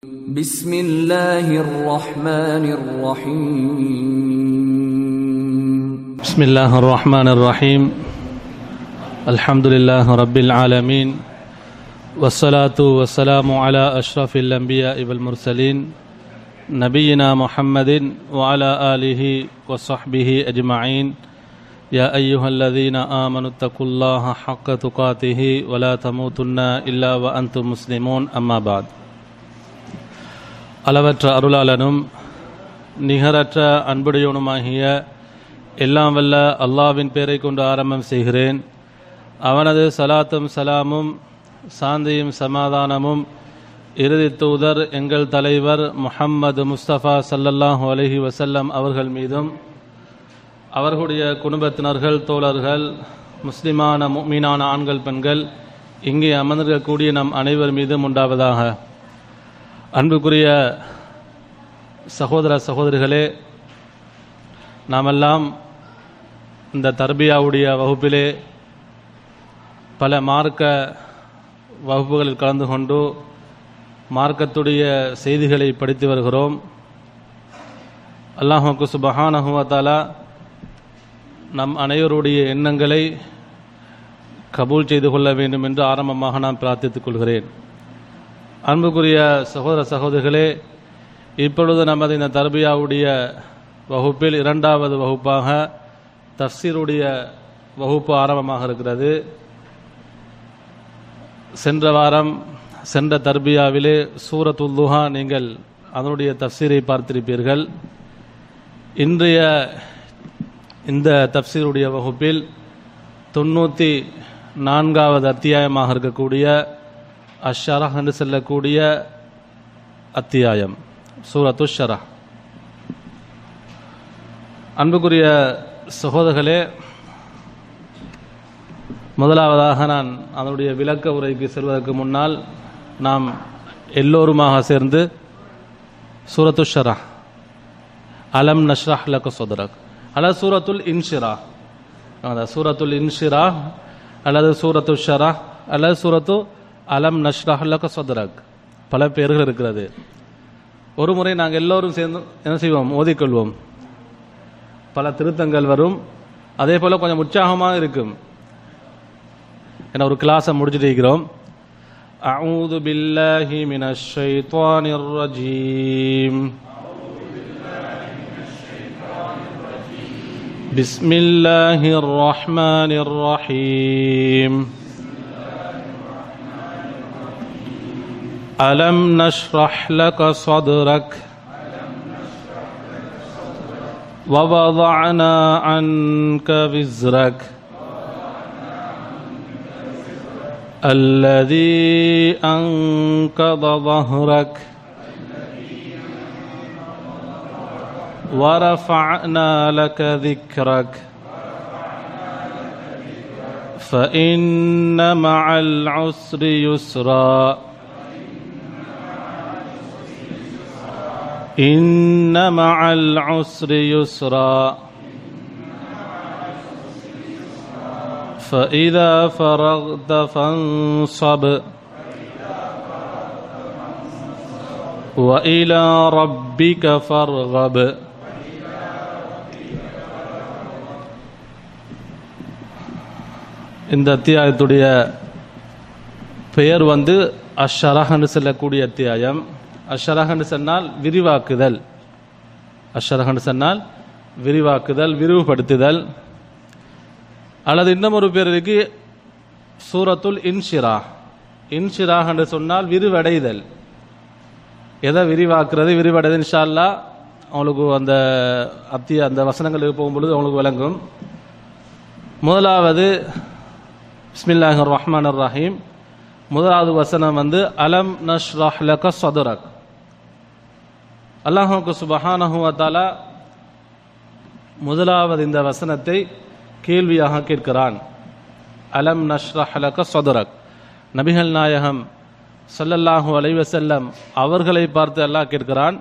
بسم الله الرحمن الرحيم بسم الله الرحمن الرحيم الحمد لله رب العالمين والصلاة والسلام على أشرف الأنبياء والمرسلين نبينا محمد وعلى آله وصحبه أجمعين يا أيها الذين آمنوا اتقوا الله حق تقاته ولا تموتن إلا وأنتم مسلمون أما بعد அளவற்ற அருளாளனும் நிகரற்ற அன்புடையவனுமாகிய எல்லாம் வல்ல அல்லாவின் பேரை கொண்டு ஆரம்பம் செய்கிறேன் அவனது சலாத்தும் சலாமும் சாந்தியும் சமாதானமும் இறுதி தூதர் எங்கள் தலைவர் முஹம்மது முஸ்தபா சல்லல்லாஹு அலைஹி வசல்லம் அவர்கள் மீதும் அவர்களுடைய குடும்பத்தினர்கள் தோழர்கள் முஸ்லிமான மீனான ஆண்கள் பெண்கள் இங்கே அமர்ந்திருக்கக்கூடிய நம் அனைவர் மீதும் உண்டாவதாக அன்புக்குரிய சகோதர சகோதரிகளே நாமெல்லாம் இந்த தர்பியாவுடைய வகுப்பிலே பல மார்க்க வகுப்புகளில் கலந்து கொண்டு மார்க்கத்துடைய செய்திகளை படித்து வருகிறோம் அல்லாஹுக்கு சுபஹானஹுவத்தாலா நம் அனைவருடைய எண்ணங்களை கபூல் செய்து கொள்ள வேண்டும் என்று ஆரம்பமாக நான் பிரார்த்தித்துக் கொள்கிறேன் அன்புக்குரிய சகோதர சகோதரிகளே இப்பொழுது நமது இந்த தர்பியாவுடைய வகுப்பில் இரண்டாவது வகுப்பாக தஃசீருடைய வகுப்பு ஆரம்பமாக இருக்கிறது சென்ற வாரம் சென்ற தர்பியாவிலே சூரத்துல்லுஹா நீங்கள் அதனுடைய தஃசீரை பார்த்திருப்பீர்கள் இன்றைய இந்த தஃசீருடைய வகுப்பில் தொண்ணூற்றி நான்காவது அத்தியாயமாக இருக்கக்கூடிய அஷரா என்று செல்லக்கூடிய அத்தியாயம் சூரத்து ஷரா அன்புக்குரிய சகோதரர்களே முதலாவதாக நான் அதனுடைய விளக்க உரைக்கு செல்வதற்கு முன்னால் நாம் எல்லோருமாக சேர்ந்து சூரத்து ஷரா அலம் நஷ்ரஹ் லக்க சொதரக் அல்லது சூரத்துல் இன்ஷிரா சூரத்துல் இன்ஷிரா அல்லது சூரத்து ஷரா அல்லது சூரத்து அலம் நஷ்ரஹ்லக சொதரக் பல பேர்கள் இருக்கிறது ஒரு முறை நாங்கள் எல்லோரும் சேர்ந்து என்ன செய்வோம் ஓதிக்கொள்வோம் பல திருத்தங்கள் வரும் அதே போல் கொஞ்சம் உற்சாகமாக இருக்கும் என்ன ஒரு கிளாஸை முடிச்சுட்டு இருக்கிறோம் أعوذ بالله من الشيطان الرجيم بسم الله الرحمن الرحيم ألم نشرح لك صدرك ووضعنا عنك وزرك الذي أنقض ظهرك ورفعنا لك ذكرك فإن مع العسر يسرا إن مع العسر يسرا فإذا فرغت فانصب وإلى ربك فارغب இந்த அத்தியாயத்துடைய பெயர் வந்து அஷரஹன்னு சொல்லக்கூடிய அத்தியாயம் அஷரஹன்னு சொன்னால் விரிவாக்குதல் அஷரஹன்னு சொன்னால் விரிவாக்குதல் விரிவுபடுத்துதல் அல்லது இன்னும் ஒரு பேர் இருக்கு சூரத்துல் இன்ஷிரா இன்ஷிரா என்று சொன்னால் விரிவடைதல் எதை விரிவாக்குறது விரிவடைது இன்ஷால்லா அவங்களுக்கு அந்த அத்திய அந்த வசனங்களுக்கு போகும்பொழுது அவங்களுக்கு விளங்கும் முதலாவது பிஸ்மில்லாஹ் ரஹ்மான் ரஹீம் முதலாவது வசனம் வந்து அலம் நஷ்ரஹ் லக சதுரக் அல்லாஹுக்கு சுபஹானஹுவத்தாலா முதலாவது இந்த வசனத்தை கேள்வியாக கேட்கிறான் அலம் நஷ்ரஹ் லக சதுரக் நபிகள் நாயகம் சல்லல்லாஹு அலைவசல்லம் அவர்களை பார்த்து அல்லாஹ் கேட்கிறான்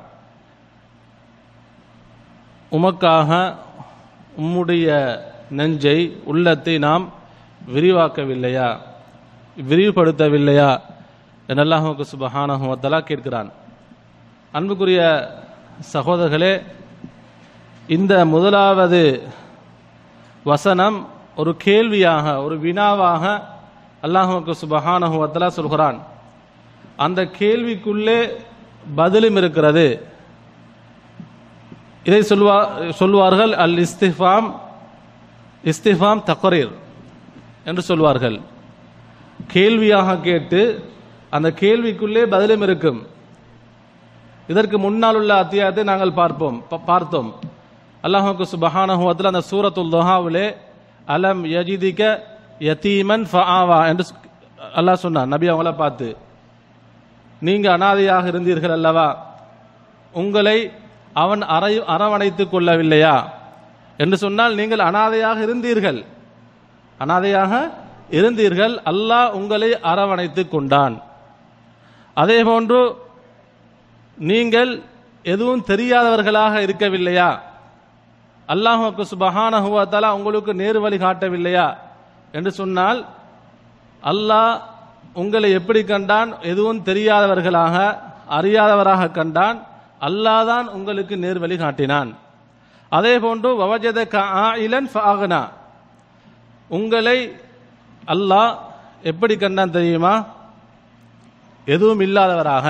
உமக்காக உம்முடைய நெஞ்சை உள்ளத்தை நாம் விரிவாக்கவில்லையா விரிவுபடுத்தவில்லையா என்று அல்லாஹுக்கு சுபஹானஹுவத்தலா கேட்கிறான் அன்புக்குரிய சகோதரர்களே இந்த முதலாவது வசனம் ஒரு கேள்வியாக ஒரு வினாவாக அல்லாஹுக்கு சுபஹானஹு வத்தலா சொல்கிறான் அந்த கேள்விக்குள்ளே பதிலும் இருக்கிறது இதை சொல்வா சொல்வார்கள் அல் இஸ்திஃபாம் இஸ்திஃபாம் தக்ரீர் என்று சொல்வார்கள் கேள்வியாக கேட்டு அந்த கேள்விக்குள்ளே பதிலும் இருக்கும் இதற்கு முன்னால் உள்ள அத்தியாயத்தை நாங்கள் பார்ப்போம் ப- பார்த்தோம் அல்லாஹுக்கு சுபஹானஹுவத்தில் அந்த சூரத்துல் துஹாவிலே அலம் யஜிதிக யதீமன் ஃபஆவா என்று சொ- அல்லாஹ் சொன்னான் நபி அவங்கள பார்த்து நீங்க அனாதையாக இருந்தீர்கள் அல்லவா உங்களை அவன் அரை அரவணைத்துக் கொள்ளவில்லையா என்று சொன்னால் நீங்கள் அனாதையாக இருந்தீர்கள் அனாதையாக இருந்தீர்கள் அல்லாஹ் உங்களை அரவணைத்துக் கொண்டான் அதே போன்று நீங்கள் எதுவும் தெரியாதவர்களாக இருக்கவில்லையா அல்லாஹுக்கு சுபஹானஹுவ தஆலா உங்களுக்கு நேர் வழி காட்டவில்லையா என்று சொன்னால் அல்லாஹ் உங்களை எப்படி கண்டான் எதுவும் தெரியாதவர்களாக அறியாதவராக கண்டான் அல்லாஹ் தான் உங்களுக்கு நேர் வழி காட்டினான் அதே போன்று வவஜத ஆயிலன் ஃபாகனா உங்களை அல்லாஹ் எப்படி கண்டான் தெரியுமா எதுவும் இல்லாதவராக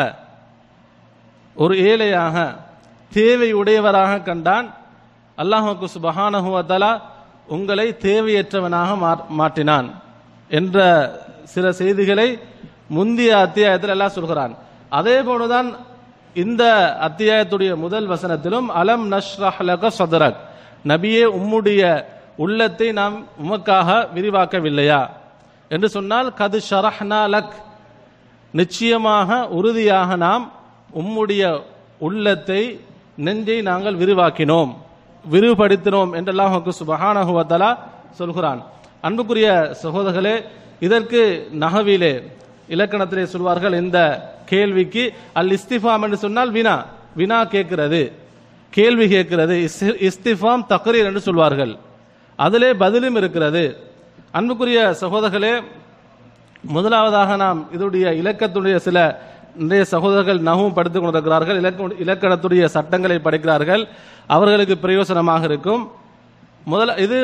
ஒரு ஏழையாக தேவை உடையவராக கண்டான் அல்லாஹுக்கு சுபஹானஹுவதலா உங்களை தேவையற்றவனாக மா- மாற்றினான் என்ற சில செய்திகளை முந்தைய அத்தியாயத்தில் எல்லாம் சொல்கிறான் அதே போலதான் இந்த அத்தியாயத்துடைய முதல் வசனத்திலும் அலம் நஷ்ரஹ் லக சதரக் நபியே உம்முடைய உள்ளத்தை நாம் உமக்காக விரிவாக்கவில்லையா என்று சொன்னால் கது ஷரஹ்னா லக் நிச்சயமாக உறுதியாக நாம் உம்முடைய உள்ளத்தை நெஞ்சை நாங்கள் விரிவாக்கினோம் விரிவுபடுத்தினோம் என்றெல்லாம் சுபஹானஹு வ தஆலா சொல்கிறான் அன்புக்குரிய சகோதரர்களே இதற்கு நகவிலே இலக்கணத்திலே சொல்வார்கள் இந்த கேள்விக்கு அல் இஸ்திஃபாம் என்று சொன்னால் வினா வினா கேட்கிறது கேள்வி கேட்கிறது இஸ்- இஸ்திஃபாம் தக்ரீர் என்று சொல்வார்கள் அதிலே பதிலும் இருக்கிறது அன்புக்குரிய சகோதரர்களே முதலாவதாக நாம் இதனுடைய இலக்கத்துடைய சில நிறைய சகோதரர்கள் நகவும் படித்துக் கொண்டிருக்கிறார்கள் இலக்க இலக்கணத்துடைய சட்டங்களை படிக்கிறார்கள் அவர்களுக்கு பிரயோசனமாக இருக்கும் முதல இது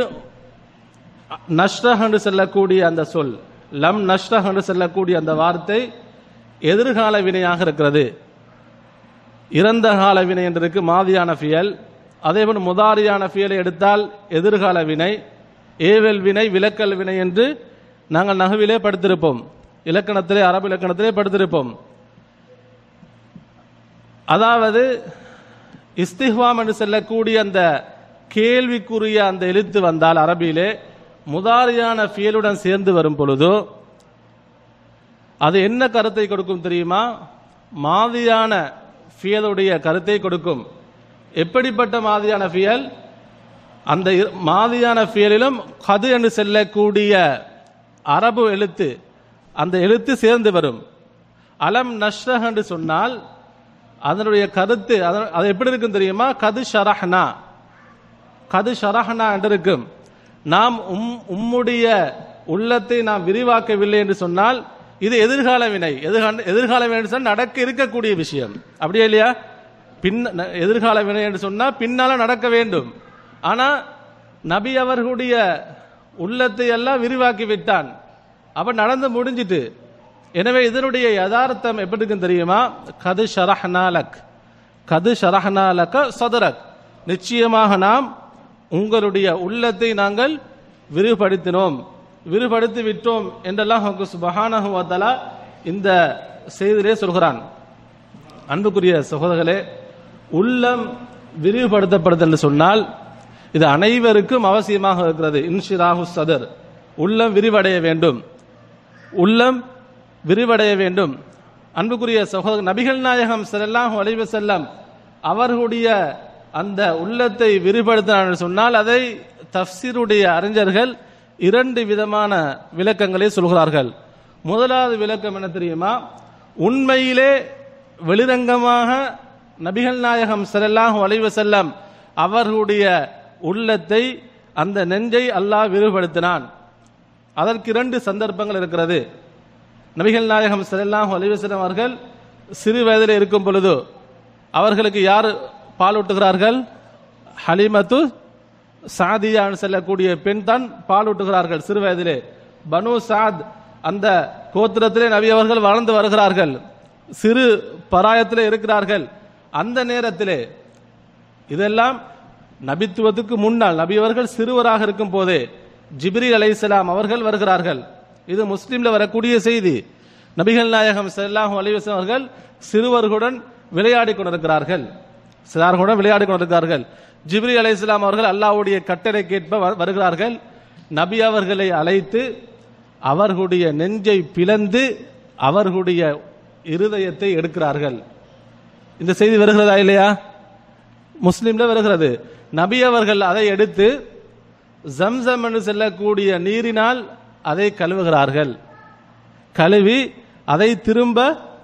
நஷ்டஹ் என்று சொல்லக்கூடிய அந்த சொல் லம் நஷ்டஹ் என்று சொல்லக்கூடிய அந்த வார்த்தை எதிர்கால வினையாக இருக்கிறது இறந்த கால வினை என்று இருக்கு மாதியான ஃபியல் அதேபோல் முதாரியான ஃபியலை எடுத்தால் எதிர்கால வினை ஏவல் வினை விலக்கல் வினை என்று நாங்கள் நகுவிலே படுத்திருப்போம் இலக்கணத்திலே அரபு இலக்கணத்திலே படுத்திருப்போம் அதாவது இஸ்திஹ்வாம் என்று சொல்லக்கூடிய அந்த கேள்விக்குரிய அந்த எழுத்து வந்தால் அரபியிலே முதாரியான ஃபியலுடன் சேர்ந்து வரும் பொழுது அது என்ன கருத்தை கொடுக்கும் தெரியுமா மாதியான ஃபியலுடைய கருத்தை கொடுக்கும் எப்படிப்பட்ட மாதியான ஃபியல் அந்த இரு- மாதியான ஃபியலிலும் கது என்று செல்லக்கூடிய அரபு எழுத்து அந்த எழுத்து சேர்ந்து வரும் அலம் நஷ்ரஹ் என்று சொன்னால் அதனுடைய கருத்து அதன்- அது எப்படி இருக்கும் தெரியுமா கது ஷரஹ்னா கது ஷரஹ்னா என்று இருக்கும் நாம் உம் உம்முடைய உள்ளத்தை நாம் விரிவாக்கவில்லை என்று சொன்னால் இது எதிர்கால வினை எதிர்கால எதிர்கால வினை என்று சொன்னால் நடக்க இருக்கக்கூடிய விஷயம் அப்படியே இல்லையா பின் ந- எதிர்கால வினை என்று சொன்னால் பின்னால நடக்க வேண்டும் ஆனா நபி அவர்களுடைய உள்ளத்தை எல்லாம் விரிவாக்கி விட்டான் அப்ப நடந்து முடிஞ்சிட்டு எனவே இதனுடைய யதார்த்தம் எப்படி இருக்கும் தெரியுமா கது ஷரஹ்னாலக் கது ஷரஹ்னாலக சதரக் நிச்சயமாக நாம் உங்களுடைய உள்ளத்தை நாங்கள் விரிவுபடுத்தினோம் விரிவுபடுத்தி விட்டோம் என்றெல்லாம் சுபஹானஹு வ தஆலா இந்த செய்தியிலே சொல்கிறான் அன்புக்குரிய சகோதரர்களே உள்ளம் விரிவுபடுத்தப்படுது என்று சொன்னால் இது அனைவருக்கும் அவசியமாக இருக்கிறது இன்ஷிராஹு சதர் உள்ளம் விரிவடைய வேண்டும் உள்ளம் விரிவடைய வேண்டும் அன்புக்குரிய சகோதர நபிகள் நாயகம் ஸல்லல்லாஹு அலைஹி வஸல்லம் அவர்களுடைய அந்த உள்ளத்தை விரிவுபடுத்தினார் என்று சொன்னால் அதை தஃப்சீருடைய அறிஞர்கள் இரண்டு விதமான விளக்கங்களை சொல்கிறார்கள் முதலாவது விளக்கம் என்ன தெரியுமா உண்மையிலே வெளிரங்கமாக நபிகள் நாயகம் ஸல்லல்லாஹு அலைஹி வஸல்லம் அவர்களுடைய உள்ளத்தை அந்த நெஞ்சை அல்லாஹ் விரிவுபடுத்தினான் அதற்கு இரண்டு சந்தர்ப்பங்கள் இருக்கிறது நபிகள் நாயகம் ஸல்லல்லாஹு அலைஹி வஸல்லம் அவர்கள் சிறு வயதில் இருக்கும் பொழுது அவர்களுக்கு யார் பாலூட்டுகிறார்கள் ஹலிமத்து சாதியான்னு சொல்லக்கூடிய பெண் தான் பாலூட்டுகிறார்கள் சிறு வயதிலே பனு சாத் அந்த கோத்திரத்திலே நபி அவர்கள் வளர்ந்து வருகிறார்கள் சிறு பராயத்திலே இருக்கிறார்கள் அந்த நேரத்திலே இதெல்லாம் நபித்துவத்துக்கு முன்னால் நபி அவர்கள் சிறுவராக இருக்கும் போதே ஜிப்ரி அலைஹிஸ்ஸலாம் அவர்கள் வருகிறார்கள் இது முஸ்லிம்ல வரக்கூடிய செய்தி நபிகள் நாயகம் ஸல்லல்லாஹு அலைஹி வஸல்லம் அவர்கள் சிறுவர்களுடன் விளையாடி கொண்டிருக்கிறார்கள் சிறார்களுடன் விளையாடி கொண்டிருக்கிறார்கள் ஜிப்ரி அலைஹிஸ்ஸலாம் அவர்கள் அல்லாஹ்வுடைய கட்டளைக்கேற்ப வ- வருகிறார்கள் நபி அவர்களை அழைத்து அவர்களுடைய நெஞ்சை பிளந்து அவர்களுடைய இருதயத்தை எடுக்கிறார்கள் இந்த செய்தி வருகிறதா இல்லையா முஸ்லிம்ல வருகிறது நபி அவர்கள் அதை எடுத்து ஜம்சம் என்று செல்லக்கூடிய நீரினால் அதை கழுவுகிறார்கள் கழுவி அதை திரும்ப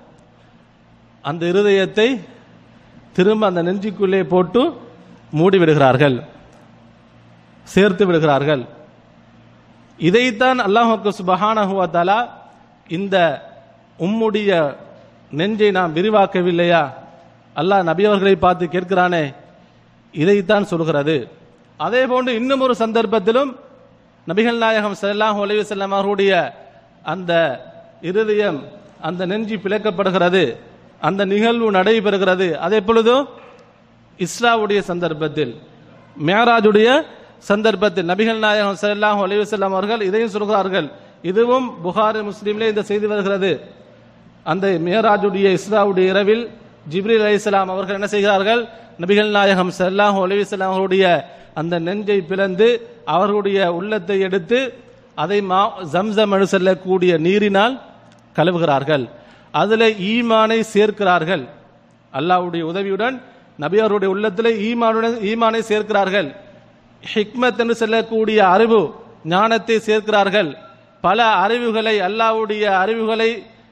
அந்த இருதயத்தை திரும்ப அந்த நெஞ்சுக்குள்ளே போட்டு மூடி விடுகிறார்கள் சேர்த்து விடுகிறார்கள் இதைத்தான் அல்லாஹுக்கு சுபஹானஹு வ தஆலா இந்த உம்முடைய நெஞ்சை நாம் விரிவாக்கவில்லையா அல்லாஹ் நபி அவர்களை பார்த்து கேட்கிறானே இதைத்தான் சொல்கிறது அதே போன்று இன்னும் ஒரு சந்தர்ப்பத்திலும் நபிகள் நாயகம் ஸல்லல்லாஹு அலைஹி வஸல்லம் அவர்களுடைய அந்த இருதயம் அந்த நெஞ்சு பிளக்கப்படுகிறது அந்த நிகழ்வு நடைபெறுகிறது அது எப்பொழுதோ இஸ்ராவுடைய சந்தர்ப்பத்தில் மேராஜுடைய சந்தர்ப்பத்தில் நபிகள் நாயகம் ஸல்லல்லாஹு அலைஹி வஸல்லம் அவர்கள் இதையும் சொல்கிறார்கள் இதுவும் புகாரி முஸ்லீம்ல இந்த செய்தி வருகிறது அந்த மேராஜுடைய இஸ்ராவுடைய இரவில் ஜிப்ரீல் அலைஹிஸ்ஸலாம் அவர்கள் என்ன செய்கிறார்கள் நபிகள் நாயகம் ஸல்லல்லாஹு அலைஹி வஸல்லம் அவர்களுடைய அந்த நெஞ்சை பிளந்து அவர்களுடைய உள்ளத்தை எடுத்து அதை மா ஜம்சம் என்று செல்லக்கூடிய நீரினால் கழுவுகிறார்கள் அதில் ஈமானை சேர்க்கிறார்கள் அல்லாஹ்வுடைய உதவியுடன் நபி அவருடைய உள்ளத்தில் ஈமானுடன் ஈமானை சேர்க்கிறார்கள் ஹிக்மத் என்று சொல்லக்கூடிய அறிவு ஞானத்தை சேர்க்கிறார்கள் பல அறிவுகளை அல்லாஹ்வுடைய அறிவுகளை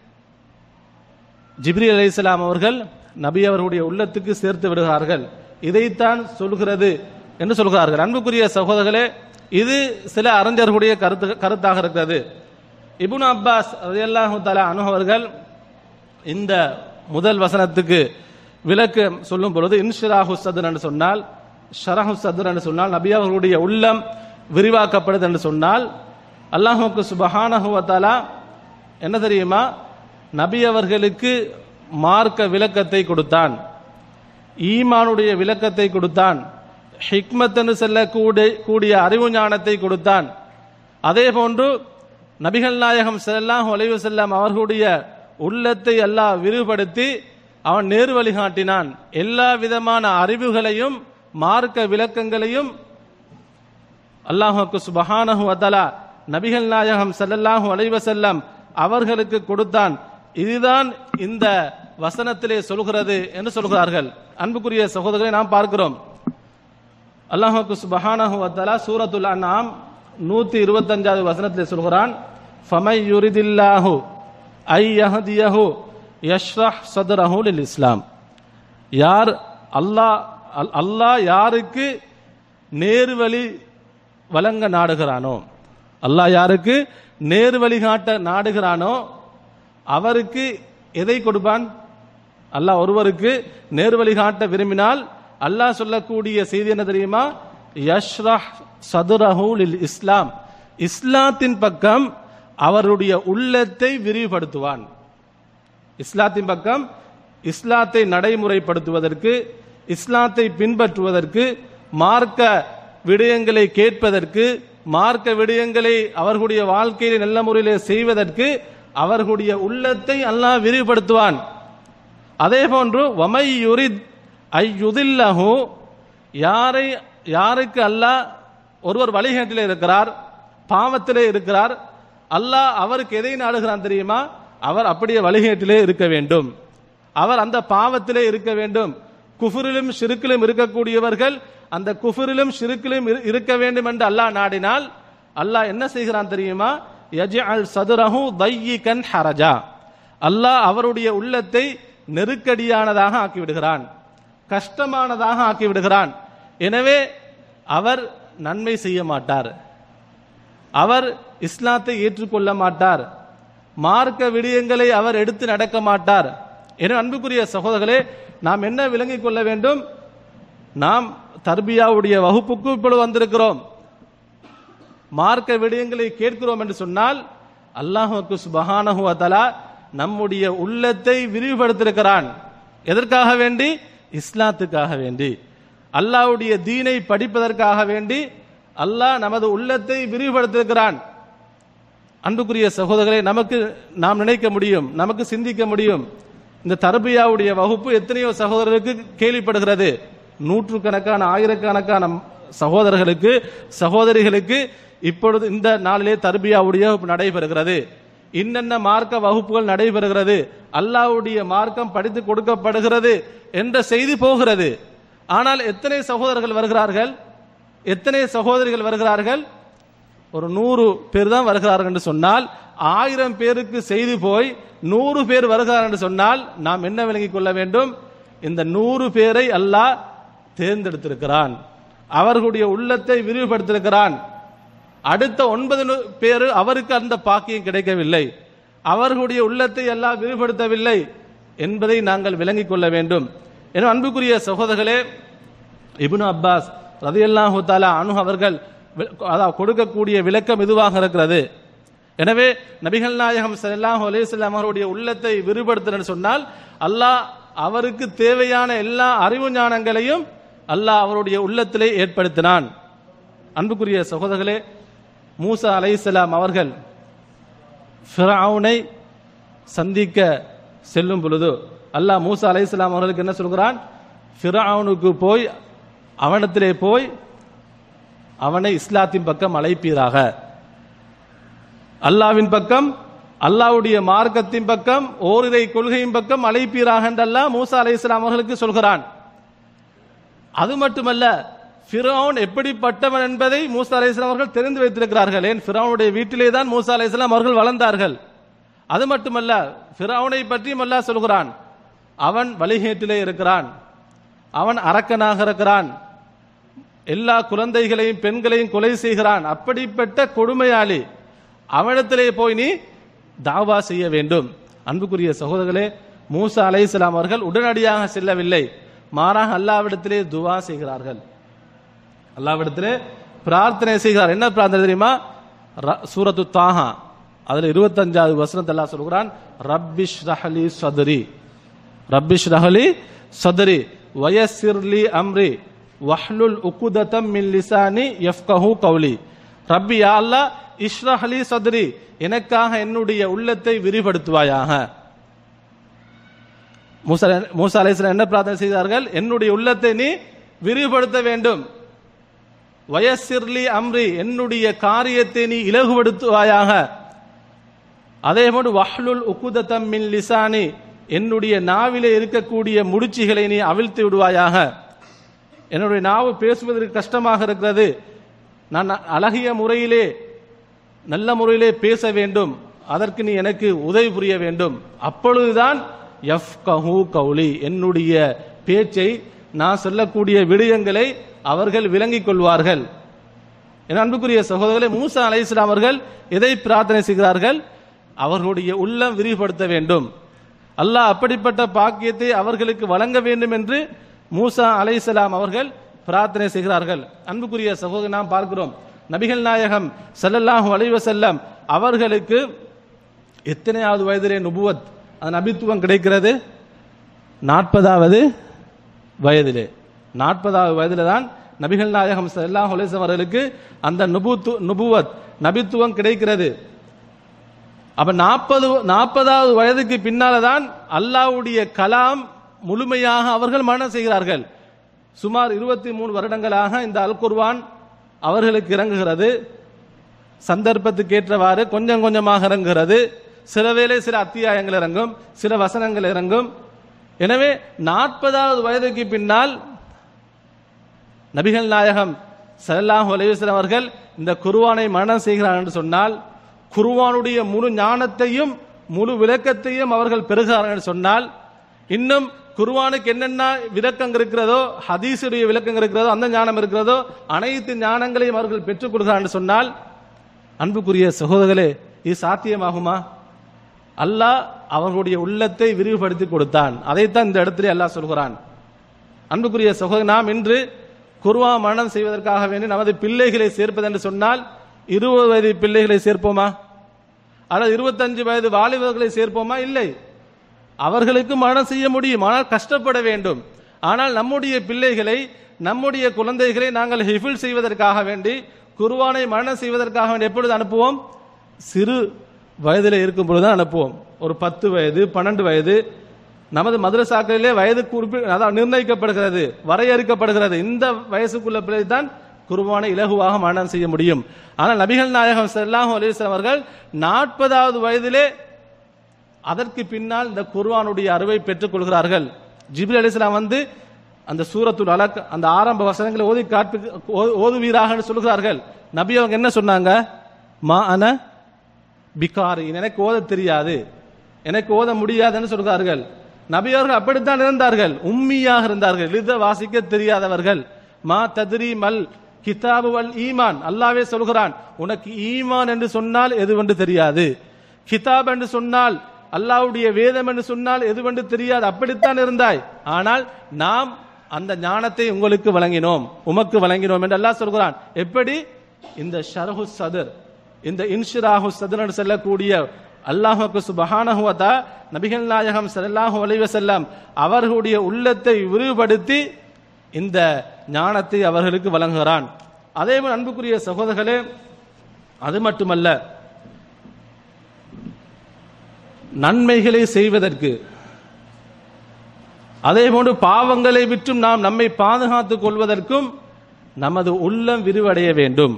ஜிப்ரி அலைஹிஸ்ஸலாம் அவர்கள் நபி அவர்களுடைய உள்ளத்துக்கு சேர்த்து விடுகிறார்கள் இதைத்தான் சொல்கிறது என்று சொல்கிறார்கள் அன்புக்குரிய சகோதரர்களே இது சில அறிஞர்களுடைய கருத்து கருத்தாக இருக்கிறது இப்னு அப்பாஸ் ரலியல்லாஹு தஆலா அன்ஹு அவர்கள் இந்த முதல் வசனத்துக்கு விளக்கு சொல்லும் பொழுது இன்ஷிராஹு சதுர் என்று சொன்னால் ஷரஹு சதுர் என்று சொன்னால் நபி அவர்களுடைய உள்ளம் விரிவாக்கப்படுது என்று சொன்னால் அல்லாஹுக்கு சுபஹானஹு வ தஆலா என்ன தெரியுமா நபி அவர்களுக்கு மார்க்க விளக்கத்தை கொடுத்தான் ஈமானுடைய விளக்கத்தை கொடுத்தான் ஹிக்மத் என்று செல்லக்கூடிய கூடிய அறிவு ஞானத்தை கொடுத்தான் அதே போன்று நபிகள் நாயகம் ஸல்லல்லாஹு அலைஹி வஸல்லம் அவர்களுடைய உள்ளத்தை அல்லாஹ் விரிவுபடுத்தி அவன் நேர் வழிகாட்டினான் எல்லா விதமான அறிவுகளையும் மார்க்க விளக்கங்களையும் அல்லாஹுக்கு சுபஹானஹு வதலா நபிகள் நாயகம் ஸல்லல்லாஹு அலைஹி வஸல்லம் அவர்களுக்கு கொடுத்தான் இதுதான் இந்த வசனத்திலே சொல்கிறது என்று சொல்கிறார்கள் அன்புக்குரிய சகோதரரை நாம் பார்க்கிறோம் அல்லாஹுக்கு சுபஹானஹு வதலா சூரத்துல் அன்ஆம் நூத்தி இருபத்தஞ்சாவது வசனத்திலே சொல்கிறான் ஃபமை யுரிதில்லாஹு ஐ யஹ்தியஹு யஷ்ரஹ் சத்ரஹு லில் இஸ்லாம் யார் அல்லாஹ் அல்- அல்லாஹ் யாருக்கு நேர்வழி வழங்க நாடுகிறானோ அல்லாஹ் யாருக்கு நேர் வழிகாட்ட நாடுகிறானோ அவருக்கு எதை கொடுப்பான் அல்லாஹ் ஒருவருக்கு நேர் வழிகாட்ட விரும்பினால் அல்லாஹ் சொல்லக்கூடிய செய்தி என்ன தெரியுமா யஷ்ரஹ் சதுரஹு லில் இஸ்லாம் இஸ்லாத்தின் பக்கம் அவருடைய உள்ளத்தை விரிவுபடுத்துவான் இஸ்லாத்தின் பக்கம் இஸ்லாத்தை நடைமுறைப்படுத்துவதற்கு இஸ்லாத்தை பின்பற்றுவதற்கு மார்க்க விடயங்களை கேட்பதற்கு மார்க்க விடயங்களை அவர்களுடைய வாழ்க்கையில நல்ல முறையிலே செய்வதற்கு அவர்களுடைய உள்ளத்தை அல்லாஹ் விரிவுபடுத்துவான் அதே போன்று வமை யுரித் ஐயுதில்லஹு யாரை யாருக்கு அல்லாஹ் ஒருவர் வழிகேட்டிலே இருக்கிறார் பாவத்திலே இருக்கிறார் அல்லாஹ் அவருக்கு எதை நாடுகிறான் தெரியுமா அவர் அப்படியே வழிகேட்டிலே இருக்க வேண்டும் அவர் அந்த பாவத்திலே இருக்க வேண்டும் குஃபுரிலும் ஷிருக்கிலும் இருக்கக்கூடியவர்கள் அந்த குஃபுரிலும் ஷிருக்கிலும் இரு- இருக்க வேண்டும் என்று அல்லாஹ் நாடினால் அல்லாஹ் என்ன செய்கிறான் தெரியுமா யஜ்அல் சதுரஹு தையிகன் ஹரஜா அல்லாஹ் அவருடைய உள்ளத்தை நெருக்கடியானதாக ஆக்கி விடுகிறான் கஷ்டமானதாக ஆக்கி விடுகிறான் எனவே அவர் நன்மை செய்ய மாட்டார் அவர் இஸ்லாத்தை ஏற்றுக்கொள்ள மாட்டார் மார்க்க விடயங்களை அவர் எடுத்து நடக்க மாட்டார் என அன்புக்குரிய சகோதரர்களே நாம் என்ன விளங்கிக் கொள்ள வேண்டும் நாம் தர்பியாவுடைய வகுப்புக்கு இப்பொழுது வந்திருக்கிறோம் மார்க்க விடயங்களை கேட்கிறோம் என்று சொன்னால் அல்லாஹுக்கு சுபஹானஹு வ தஆலா நம்முடைய உள்ளத்தை விரிவுபடுத்தியிருக்கிறான் எதற்காக வேண்டி இஸ்லாத்துக்காக வேண்டி அல்லாஹ்வுடைய தீனை படிப்பதற்காக வேண்டி அல்லாஹ் நமது உள்ளத்தை விரிவுபடுத்தியிருக்கிறான் அன்புக்குரிய சகோதரர்களை நமக்கு நாம் நினைக்க முடியும் நமக்கு சிந்திக்க முடியும் இந்த தர்பியாவுடைய வகுப்பு எத்தனையோ சகோதரருக்கு கேள்விப்படுகிறது நூற்றுக்கணக்கான ஆயிரக்கணக்கான சகோதரர்களுக்கு சகோதரிகளுக்கு இப்பொழுது இந்த நாளிலே தர்பியாவுடைய வகுப்பு நடைபெறுகிறது இன்னென்ன மார்க்க வகுப்புகள் நடைபெறுகிறது அல்லாஹ்வுடைய மார்க்கம் படித்து கொடுக்கப்படுகிறது என்ற செய்தி போகிறது ஆனால் எத்தனை சகோதரர்கள் வருகிறார்கள் எத்தனை சகோதரிகள் வருகிறார்கள் ஒரு நூறு பேர் தான் வருகிறார்கள் என்று சொன்னால் ஆயிரம் பேருக்கு செய்தி போய் நூறு பேர் வருகிறார் என்று சொன்னால் நாம் என்ன விளங்கிக் கொள்ள வேண்டும் இந்த நூறு பேரை அல்லாஹ் தேர்ந்தெடுத்திருக்கிறான் அவர்களுடைய உள்ளத்தை விரிவுபடுத்தியிருக்கிறான் அடுத்த ஒன்பது நூ- பேரு அவருக்கு அந்த பாக்கியம் கிடைக்கவில்லை அவர்களுடைய உள்ளத்தை எல்லாம் விரிவுபடுத்தவில்லை என்பதை நாங்கள் விளங்கிக் கொள்ள வேண்டும் என அன்புக்குரிய சகோதரர்களே இப்னு அப்பாஸ் ரதியல்லாஹு தாலா அனு அவர்கள் வி- அதாவது கொடுக்கக்கூடிய விளக்கம் இதுவாக இருக்கிறது எனவே நபிகள் நாயகம் ஸல்லல்லாஹு அலைஹி வஸல்லம் அவருடைய உள்ளத்தை விரிவுபடுத்தினர் சொன்னால் அல்லாஹ் அவருக்கு தேவையான எல்லா அறிவு ஞானங்களையும் அல்லாஹ் அவருடைய உள்ளத்திலே ஏற்படுத்தினான் அன்புக்குரிய சகோதரர்களே மூசா அலைஹிஸ்ஸலாம் அவர்கள் ஃபிரௌனை சந்திக்க செல்லும் பொழுது அல்லாஹ் மூசா அலைஹிஸ்ஸலாம் அவர்களுக்கு என்ன சொல்கிறான் ஃபிரௌனுக்கு போய் அவனத்திலே போய் அவனை இஸ்லாத்தின் பக்கம் அழைப்பீராக அல்லாவின் பக்கம் அல்லாஹ்வுடைய மார்க்கத்தின் பக்கம் ஓரிரை கொள்கையின் பக்கம் அழைப்பீராக என்று அல்லாஹ் மூசா அலைஹிஸ்ஸலாம் அவர்களுக்கு சொல்கிறான் அது மட்டுமல்ல ஃபிரௌன் எப்படிப்பட்டவன் என்பதை மூசா அலைஹிஸ்ஸலாம் அவர்கள் தெரிந்து வைத்திருக்கிறார்கள் ஏன் ஃபிரௌனுடைய வீட்டிலே தான் மூசா அலைஹிஸ்ஸலாம் அவர்கள் வளர்ந்தார்கள் அது மட்டுமல்ல ஃபிரௌனை பற்றியும் அல்லாஹ் சொல்கிறான் அவன் வழிகேட்டிலே இருக்கிறான் அவன் அரக்கனாக இருக்கிறான் எல்லா குழந்தைகளையும் பெண்களையும் கொலை செய்கிறான் அப்படிப்பட்ட கொடுமையாளி அவனிடத்திலே போய் நீ தாவா செய்ய வேண்டும் அன்புக்குரிய சகோதரர்களே மூசா அலைஹிஸ்ஸலாம் அவர்கள் உடனடியாக செல்லவில்லை மாறாக அல்லாவிடத்திலே துவா செய்கிறார்கள் அல்லாவிடத்திலே பிரார்த்தனை செய்கிறார் என்ன பிரார்த்தனை தெரியுமா ர- சூரத்து தாஹா அதுல இருபத்தஞ்சாவது வசனத்தை அல்லாஹ் சொல்கிறான் ரப்பிஷ் ரஹலி சதுரி ரப்பிஷ் ரஹலி சதுரி வயசிர்லி அம்ரி வஹ்லுல் உக்குதத்தம் மின் லிசானி யஃப்கஹு கௌலி ரப்பி யா அல்லாஹ் இஷ்ரஹலி சதுரி எனக்காக என்னுடைய உள்ளத்தை விரிவுபடுத்துவாயாக மூசா மூசா அலைஹிஸ்ஸலாம் என்ன பிரார்த்தனை செய்தார்கள் என்னுடைய உள்ளத்தை நீ விரிவுபடுத்த வேண்டும் வயசிர்லி அம்ரி என்னுடைய காரியத்தை நீ இலகுபடுத்துவாயாக அதே போன்று வஹ்லுல் உக்குதத்தம் மின் லிசானி என்னுடைய நாவிலே இருக்கக்கூடிய முடிச்சுகளை நீ அவிழ்த்து விடுவாயாக என்னுடைய நாவு பேசுவதற்கு கஷ்டமாக இருக்கிறது நான் அழகிய முறையிலே நல்ல முறையிலே பேச வேண்டும் அதற்கு நீ எனக்கு உதவி புரிய வேண்டும் அப்பொழுதுதான் எஃப் கஹூ கௌலி என்னுடைய பேச்சை நான் சொல்லக்கூடிய விடயங்களை அவர்கள் விளங்கிக் கொள்வார்கள் என் அன்புக்குரிய சகோதரர்களே மூசா அலைஹிஸ்ஸலாம் அவர்கள் எதை பிரார்த்தனை செய்கிறார்கள் அவர்களுடைய உள்ளம் விரிவுபடுத்த வேண்டும் அல்லாஹ் அப்படிப்பட்ட பாக்கியத்தை அவர்களுக்கு வழங்க வேண்டும் என்று மூசா அலைஹிஸ்ஸலாம் அவர்கள் பிரார்த்தனை செய்கிறார்கள் அன்புக்குரிய சகோதரர் நாம் பார்க்கிறோம் நபிகள் நாயகம் ஸல்லல்லாஹு அலைஹி வஸல்லம் அவர்களுக்கு எத்தனையாவது வயதிலே நுபுவத் அந்த நபித்துவம் கிடைக்கிறது நாற்பதாவது வயதிலே நாற்பதாவது வயதிலே தான் நபிகள் நாயகம் ஸல்லல்லாஹு அலைஹி வஸல்லம் அவர்களுக்கு அந்த நுபுத்து நுபுவத் நபித்துவம் கிடைக்கிறது அப்ப நாற்பது நாற்பதாவது வயதுக்கு பின்னால தான் அல்லாஹ்வுடைய கலாம் முழுமையாக அவர்கள் மரணம் செய்கிறார்கள் சுமார் இருபத்தி மூணு வருடங்களாக இந்த அல் குர்ஆன் அவர்களுக்கு இறங்குகிறது சந்தர்ப்பத்துக்கு ஏற்றவாறு கொஞ்சம் கொஞ்சமாக இறங்குகிறது சில வேளை சில அத்தியாயங்கள் இறங்கும் சில வசனங்கள் இறங்கும் எனவே நாற்பதாவது வயதுக்கு பின்னால் நபிகள் நாயகம் ஸல்லல்லாஹு அலைஹி வஸல்லம் அவர்கள் இந்த குர்ஆனை மரணம் செய்கிறார் என்று சொன்னால் குர்ஆனுடைய முழு ஞானத்தையும் முழு விளக்கத்தையும் அவர்கள் பெறுகிறார்கள் என்று சொன்னால் இன்னும் குர்ஆனுக்கு என்னென்ன விளக்கம் இருக்கிறதோ ஹதீஸுடைய விளக்கம் இருக்கிறதோ அந்த ஞானம் இருக்கிறதோ அனைத்து ஞானங்களையும் அவர்கள் பெற்றுக் கொடுக்கிறார் என்று சொன்னால் அன்புக்குரிய சகோதரர்களே இது சாத்தியமாகுமா அல்லாஹ் அவர்களுடைய உள்ளத்தை விரிவுபடுத்தி கொடுத்தான் அதைத்தான் இந்த இடத்திலே அல்லாஹ் சொல்கிறான் அன்புக்குரிய சகோதரர் நாம் இன்று குர்வா மரணம் செய்வதற்காக வேண்டி நமது பிள்ளைகளை சேர்ப்பது என்று சொன்னால் இருபது வயது பிள்ளைகளை சேர்ப்போமா அல்லது இருபத்தஞ்சு வயது வாலிபர்களை சேர்ப்போமா இல்லை அவர்களுக்கு மரணம் செய்ய முடியும் ஆனால் கஷ்டப்பட வேண்டும் ஆனால் நம்முடைய பிள்ளைகளை நம்முடைய குழந்தைகளை நாங்கள் ஹிஃபில் செய்வதற்காக வேண்டி குர்வானை மரணம் செய்வதற்காக வேண்டி எப்பொழுது அனுப்புவோம் சிறு வயதில் இருக்கும் பொழுது தான் அனுப்புவோம் ஒரு பத்து வயது பன்னெண்டு வயது நமது மதுரசாக்களிலே வயது குறிப்பி அதாவது நிர்ணயிக்கப்படுகிறது வரையறுக்கப்படுகிறது இந்த வயசுக்குள்ள பிள்ளை தான் குர்பானை இலகுவாக மரணம் செய்ய முடியும் ஆனால் நபிகள் நாயகம் ஸல்லல்லாஹு அலைஹி வஸல்லம் அவர்கள் நாற்பதாவது வயதிலே அதற்கு பின்னால் இந்த குர்ஆனுடைய அறிவை பெற்றுக் கொள்கிறார்கள் ஜிப்ரி அலிஸ்லாம் வந்து அந்த சூரத்துல் அலக் அந்த ஆரம்ப வசனங்களை ஓதி காட்டு ஓ- ஓதுவீராக சொல்கிறார்கள் நபி அவங்க என்ன சொன்னாங்க மா அன பிகாரி எனக்கு ஓத தெரியாது எனக்கு ஓத முடியாதுன்னு சொல்கிறார்கள் நபி அவர்கள் அப்படித்தான் இருந்தார்கள் உம்மியாக இருந்தார்கள் எழுத வாசிக்க தெரியாதவர்கள் மா தத்ரி மல் கிதாபு வல் ஈமான் அல்லாவே சொல்கிறான் உனக்கு ஈமான் என்று சொன்னால் எதுவென்று தெரியாது கிதாப் என்று சொன்னால் அல்லாஹ்வுடைய வேதம் என்று சொன்னால் எதுவென்று தெரியாது அப்படித்தான் இருந்தாய் ஆனால் நாம் அந்த ஞானத்தை உங்களுக்கு வழங்கினோம் உமக்கு வழங்கினோம் என்று அல்லாஹ் சொல்கிறான் எப்படி இந்த ஷரஹு சதர் இந்த இன்ஷிராஹு சதர் என்று சொல்லக்கூடிய அல்லாஹுக்கு சுபஹானஹுவதா நபிகள் நாயகம் ஸல்லல்லாஹு அலைஹி வஸல்லம் அவர்களுடைய உள்ளத்தை விரிவுபடுத்தி இந்த ஞானத்தை அவர்களுக்கு வழங்குகிறான் அதே போல் அன்புக்குரிய சகோதரர்களே அது மட்டுமல்ல நன்மைகளை செய்வதற்கு அதே போன்று பாவங்களை விற்றும் நாம் நம்மை பாதுகாத்துக் கொள்வதற்கும் நமது உள்ளம் விரிவடைய வேண்டும்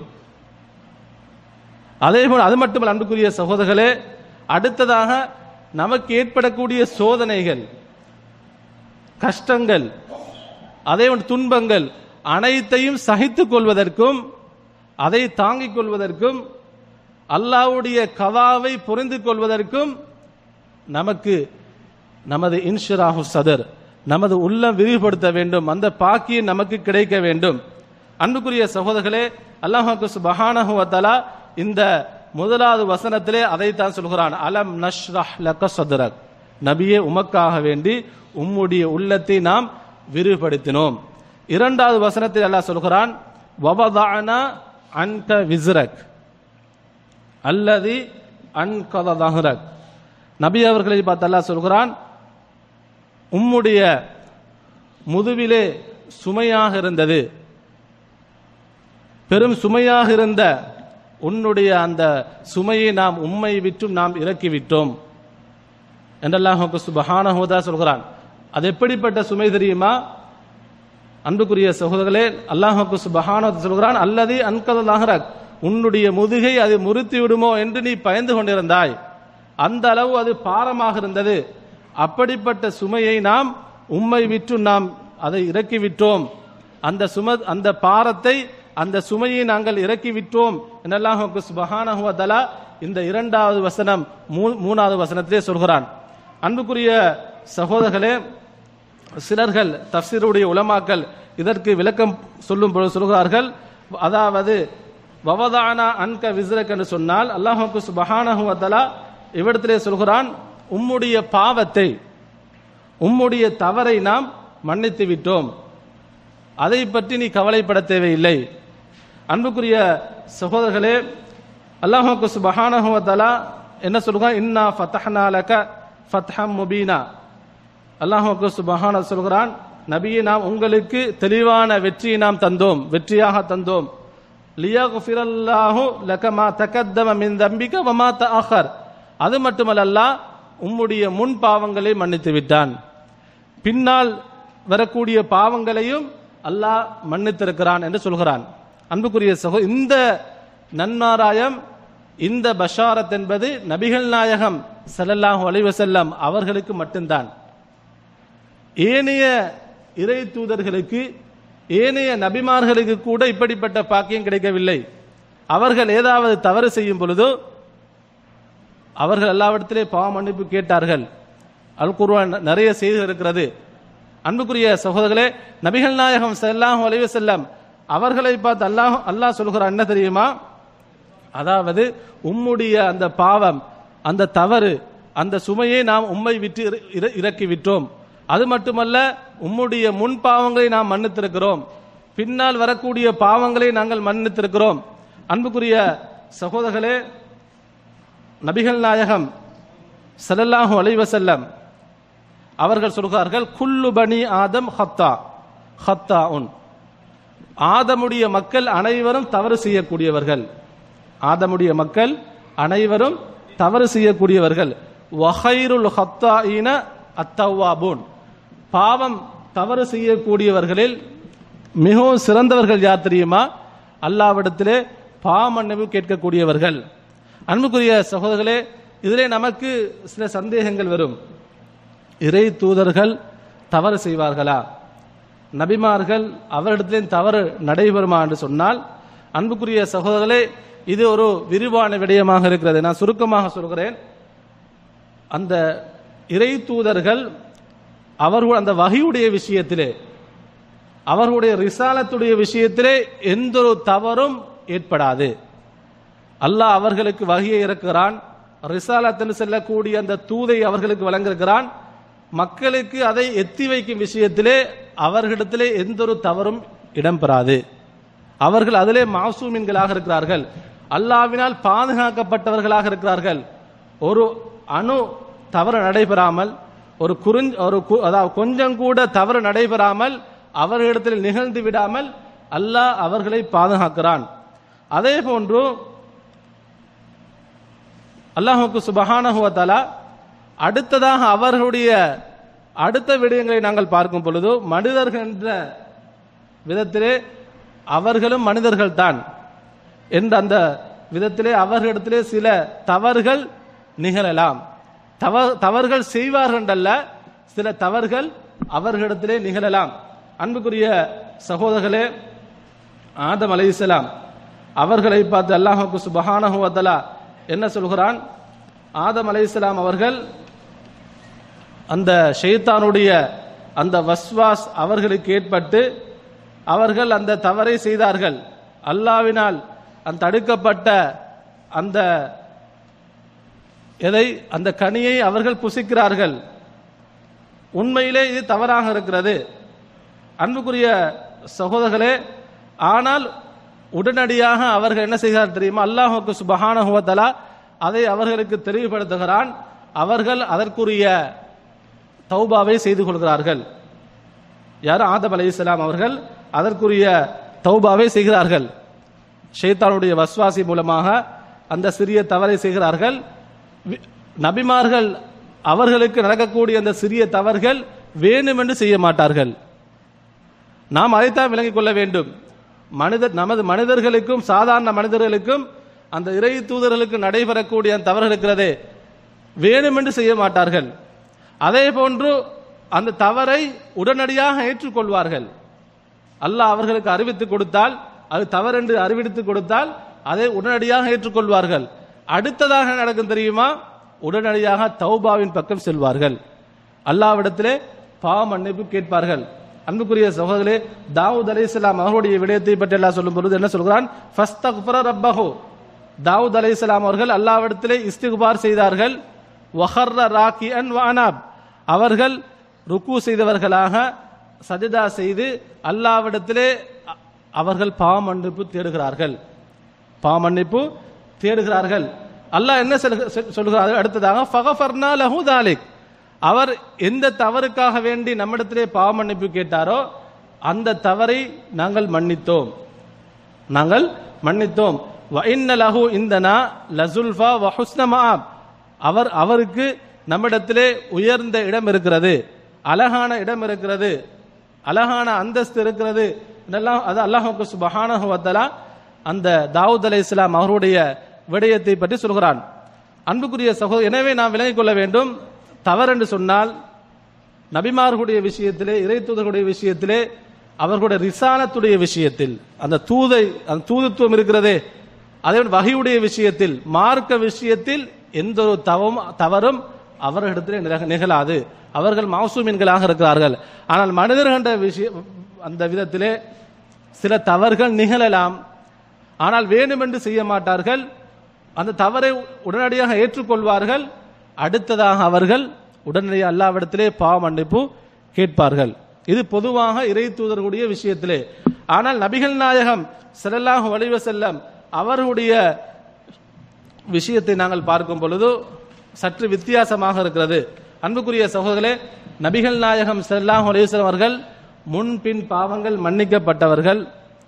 அதே போல் அது மட்டுமல்ல அன்புக்குரிய சகோதரர்களே அடுத்ததாக நமக்கு ஏற்படக்கூடிய சோதனைகள் கஷ்டங்கள் அதே போன்று துன்பங்கள் அனைத்தையும் சகித்துக் கொள்வதற்கும் அதை தாங்கிக் கொள்வதற்கும் அல்லாஹ்வுடைய கவாவை புரிந்து கொள்வதற்கும் நமக்கு நமது இன்ஷிராஹு சதர் நமது உள்ளம் விரிவுபடுத்த வேண்டும் அந்த பாக்கியம் நமக்கு கிடைக்க வேண்டும் அன்புக்குரிய சகோதரர்களே அல்லாஹாக்கு சுபஹானஹு வ தஆலா இந்த முதலாவது வசனத்திலே அதைத்தான் சொல்கிறான் அலம் நஷ்ரஹ் லக சத்ரக் நபியே உமக்காக வேண்டி உம்முடைய உள்ளத்தை நாம் விரிவுபடுத்தினோம் இரண்டாவது வசனத்தில் அல்லாஹ் சொல்கிறான் வபதானா அன்க விஸ்ரக் அல்லதி அன்கத தஹ்ரக் நபி அவர்களை பார்த்து அல்லாஹ் சொல்கிறான் உம்முடைய முதுவிலே சுமையாக இருந்தது பெரும் சுமையாக இருந்த உன்னுடைய அந்த சுமையை நாம் உம்மை விற்றும் நாம் இறக்கிவிட்டோம் என்றெல்லாம் சுபஹானஹுதா சொல்கிறான் அது எப்படிப்பட்ட சுமை தெரியுமா அன்புக்குரிய சகோதரர்களே அல்லாஹுக்கு சுபஹான சொல்கிறான் அல்லது அன்கதலாகரக் உன்னுடைய முதுகை அது முறித்து விடுமோ என்று நீ பயந்து கொண்டிருந்தாய் அந்த அளவு அது பாரமாக இருந்தது அப்படிப்பட்ட சுமையை நாம் உம்மை விற்று நாம் அதை இறக்கி விட்டோம் அந்த சும அந்த பாரத்தை அந்த சுமையை நாங்கள் இறக்கி விட்டோம் என்னெல்லாம் சுபஹானஹுவ தலா இந்த இரண்டாவது வசனம் மூ- மூணாவது வசனத்திலே சொல்கிறான் அன்புக்குரிய சகோதரர்களே சிலர்கள் தஃசீருடைய உலமாக்கள் இதற்கு விளக்கம் சொல்லும் பொழுது சொல்கிறார்கள் அதாவது வவதானா அன்க விஸ்ரக் என்று சொன்னால் அல்லாஹுக்கு சுபஹானஹு வதலா இவ்விடத்திலே சொல்கிறான் உம்முடைய பாவத்தை உம்முடைய தவறை நாம் மன்னித்து விட்டோம் அதை பற்றி நீ கவலைப்பட தேவையில்லை அன்புக்குரிய சகோதரர்களே அல்லாஹுக்கு சுபஹானஹு வதலா என்ன சொல்கிறான் இன்னா ஃபதஹ்னா லக ஃபத்ஹம் முபீனா அல்லாஹுக்கு சுபஹான சொல்கிறான் நபியை நாம் உங்களுக்கு தெளிவான வெற்றியை நாம் தந்தோம் வெற்றியாக தந்தோம் லியகுஃபிரல்லாஹு லகமா தகத்தம மின் தம்பிக வமா தஆஹர் அது மட்டுமல்ல உம்முடைய முன் பாவங்களை மன்னித்து விட்டான் பின்னால் வரக்கூடிய பாவங்களையும் அல்லாஹ் மன்னித்திருக்கிறான் என்று சொல்கிறான் அன்புக்குரிய சகோ இந்த நன்மாராயம் இந்த பஷாரத் என்பது நபிகள் நாயகம் ஸல்லல்லாஹு அலைஹி வஸல்லம் அவர்களுக்கு மட்டும்தான் ஏனைய இறை தூதர்களுக்கு ஏனைய நபிமார்களுக்கு கூட இப்படிப்பட்ட பாக்கியம் கிடைக்கவில்லை அவர்கள் ஏதாவது தவறு செய்யும் பொழுதோ அவர்கள் எல்லாவிடத்திலே பாவ மன்னிப்பு கேட்டார்கள் அல் குர்ஆன் நிறைய செய்தி இருக்கிறது அன்புக்குரிய சகோதரர்களே நபிகள் நாயகம் ஸல்லல்லாஹு அலைஹி வஸல்லம் அவர்களை பார்த்து அல்லாஹ் அல்லாஹ் சொல்கிறான் என்ன தெரியுமா அதாவது உம்முடைய அந்த பாவம் அந்த தவறு அந்த சுமையை நாம் உம்மை விட்டு இற- இற- இறக்கி விட்டோம் அது மட்டுமல்ல உம்முடைய முன் பாவங்களை நாம் மன்னித்திருக்கிறோம் பின்னால் வரக்கூடிய பாவங்களை நாங்கள் மன்னித்திருக்கிறோம் அன்புக்குரிய சகோதரர்களே நபிகள் நாயகம் ஸல்லல்லாஹு அலைஹி வஸல்லம் அவர்கள் சொல்கிறார்கள் குல்லு பனி ஆதம் ஹத்தா ஹத்தா உன் ஆதமுடைய மக்கள் அனைவரும் தவறு செய்யக்கூடியவர்கள் ஆதமுடைய மக்கள் அனைவரும் தவறு செய்யக்கூடியவர்கள் வஹைருல் ஹத்தாயின அத்தவாபூன் பாவம் தவறு செய்யக்கூடியவர்களில் மிகவும் சிறந்தவர்கள் யார் தெரியுமா அல்லாவிடத்திலே பாவமன்னிவு கேட்கக்கூடியவர்கள் அன்புக்குரிய சகோதரர்களே இதிலே நமக்கு சில சந்தேகங்கள் வரும் இறை தூதர்கள் தவறு செய்வார்களா நபிமார்கள் அவரிடத்திலே தவறு நடைபெறுமா என்று சொன்னால் அன்புக்குரிய சகோதரர்களே இது ஒரு விரிவான விடயமாக இருக்கிறது நான் சுருக்கமாக சொல்கிறேன் அந்த இறை தூதர்கள் அவர்கள் அந்த வகையுடைய விஷயத்திலே அவர்களுடைய ரிசாலத்துடைய விஷயத்திலே எந்த ஒரு தவறும் ஏற்படாது அல்லாஹ் அவர்களுக்கு வகையை இறக்குகிறான் ரிசாலத்தில் செல்லக்கூடிய அந்த தூதை அவர்களுக்கு வழங்கியிருக்கிறான் மக்களுக்கு அதை எத்தி வைக்கும் விஷயத்திலே அவர்களிடத்திலே எந்த ஒரு தவறும் இடம்பெறாது அவர்கள் அதிலே மாசூமின்களாக இருக்கிறார்கள் அல்லாவினால் பாதுகாக்கப்பட்டவர்களாக இருக்கிறார்கள் ஒரு அணு தவறு நடைபெறாமல் ஒரு குறிஞ் ஒரு கு- அதாவது கொஞ்சம் கூட தவறு நடைபெறாமல் அவர்களிடத்தில் நிகழ்ந்து விடாமல் அல்லாஹ் அவர்களை பாதுகாக்கிறான் அதே போன்று அல்லாஹுக்கு சுபஹானஹு வ தஆலா அடுத்ததாக அவர்களுடைய அடுத்த விடயங்களை நாங்கள் பார்க்கும் பொழுது மனிதர்கள் என்ற விதத்திலே அவர்களும் மனிதர்கள் தான் என்ற அந்த விதத்திலே அவர்களிடத்திலே சில தவறுகள் நிகழலாம் தவ தவறுகள் செய்வார்கள் என்றல்ல சில தவறுகள் அவர்களிடத்திலே நிகழலாம் அன்புக்குரிய சகோதரர்களே ஆதம் அலைஹிஸ்ஸலாம் அவர்களை பார்த்து அல்லாஹுக்கு சுபஹானஹு வ தஆலா என்ன சொல்கிறான் ஆதம் அலைஹிஸ்ஸலாம் அவர்கள் அந்த ஷைத்தானுடைய அந்த வஸ்வாஸ் அவர்களுக்கு ஏற்பட்டு அவர்கள் அந்த தவறை செய்தார்கள் அல்லாவினால் அந்த தடுக்கப்பட்ட அந்த எதை அந்த கனியை அவர்கள் புசிக்கிறார்கள் உண்மையிலே இது தவறாக இருக்கிறது அன்புக்குரிய சகோதரர்களே ஆனால் உடனடியாக அவர்கள் என்ன செய்கிறார் தெரியுமா அல்லாஹுக்கு சுபஹானஹு வ தஆலா அதை அவர்களுக்கு தெளிவுபடுத்துகிறான் அவர்கள் அதற்குரிய தௌபாவை செய்து கொள்கிறார்கள் யார் ஆதம் அலைஹிஸ்ஸலாம் அவர்கள் அதற்குரிய தௌபாவை செய்கிறார்கள் ஷைத்தானுடைய வஸ்வாசி மூலமாக அந்த சிறிய தவறை செய்கிறார்கள் வி- நபிமார்கள் அவர்களுக்கு நடக்கக்கூடிய அந்த சிறிய தவறுகள் வேணுமென்று செய்ய மாட்டார்கள் நாம் அதைத்தான் விளங்கிக் கொள்ள வேண்டும் மனிதர் நமது மனிதர்களுக்கும் சாதாரண மனிதர்களுக்கும் அந்த இறை தூதர்களுக்கு நடைபெறக்கூடிய அந்த தவறு இருக்கிறதே வேணுமென்று செய்ய மாட்டார்கள் அதே போன்று அந்த தவறை உடனடியாக ஏற்றுக்கொள்வார்கள் அல்லாஹ் அவர்களுக்கு அறிவித்து கொடுத்தால் அது தவறென்று அறிவித்து கொடுத்தால் அதை உடனடியாக ஏற்றுக்கொள்வார்கள் அடுத்ததாக என்ன நடக்கும் தெரியுமா உடனடியாக தௌபாவின் பக்கம் செல்வார்கள் அல்லாவிடத்திலே பாவ மன்னிப்பு கேட்பார்கள் அன்புக்குரிய சகோதரே தாவூத் அலைஹிஸ்ஸலாம் அவருடைய விடயத்தை பற்றி எல்லாம் சொல்லும் பொழுது என்ன சொல்கிறான் ஃபஸ்தக்ஃபர ரப்பஹு தாவூத் அலைஹிஸ்ஸலாம் அவர்கள் அல்லாவிடத்திலே இஸ்திகுபார் செய்தார்கள் வஹர்ர ராக்கிஅன் வஅனாப் அவர்கள் ருக்கு செய்தவர்களாக சஜதா செய்து அல்லாவிடத்திலே அ- அவர்கள் பாவ மன்னிப்பு தேடுகிறார்கள் பாவ மன்னிப்பு தேடுகிறார்கள் அல்லாஹ் என்ன சொல்லுக- சொல்- சொல்கிறார்கள் அடுத்ததாக ஃபகஃபர்னா லஹு தாலிக் அவர் எந்த தவறுக்காக வேண்டி நம்மிடத்திலே பாவ மன்னிப்பு கேட்டாரோ அந்த தவறை நாங்கள் மன்னித்தோம் நாங்கள் மன்னித்தோம் வ இன்ன லஹு இந்தனா லசுல்ஃபா வ ஹுஸ்ன மஆப். அவர் அவருக்கு நம்மிடத்திலே உயர்ந்த இடம் இருக்கிறது அழகான இடம் இருக்கிறது அழகான அந்தஸ்து இருக்கிறது இதெல்லாம் அது அல்லாஹுக்கு சுபஹானஹு வ தஆலா அந்த தாவூத் அலைஹிஸ்ஸலாம் அவருடைய விடயத்தை பற்றி சொல்கிறான் அன்புக்குரிய சகோதரர் எனவே நாம் விளங்கிக் கொள்ள வேண்டும் தவறென்று சொன்னால் நபிமார்களுடைய விஷயத்திலே இறை தூதர்களுடைய விஷயத்திலே அவர்களுடைய ரிசாலத்துடைய விஷயத்தில் அந்த தூதை அந்த தூதுத்துவம் இருக்கிறதே அதே போல வகையுடைய விஷயத்தில் மார்க்க விஷயத்தில் எந்த ஒரு தவம் தவறும் அவர்களிடத்திலே நிக- நிகழாது அவர்கள் மாசூமின்களாக இருக்கிறார்கள் ஆனால் மனிதர்கள் என்ற விஷய அந்த விதத்திலே சில தவறுகள் நிகழலாம் ஆனால் வேணுமென்று செய்ய மாட்டார்கள் அந்த தவறை உடனடியாக ஏற்றுக்கொள்வார்கள் அடுத்ததாக அவர்கள் உடனடியாக அல்லாவிடத்திலே பாவ மன்னிப்பு கேட்பார்கள் இது பொதுவாக இறை தூதர்களுடைய விஷயத்திலே ஆனால் நபிகள் நாயகம் ஸல்லல்லாஹு அலைஹி வஸல்லம் அவர்களுடைய விஷயத்தை நாங்கள் பார்க்கும் பொழுது சற்று வித்தியாசமாக இருக்கிறது அன்புக்குரிய சகோதரர்களே நபிகள் நாயகம் ஸல்லல்லாஹு அலைஹி வஸல்லம் அவர்கள் முன்பின் பாவங்கள் மன்னிக்கப்பட்டவர்கள்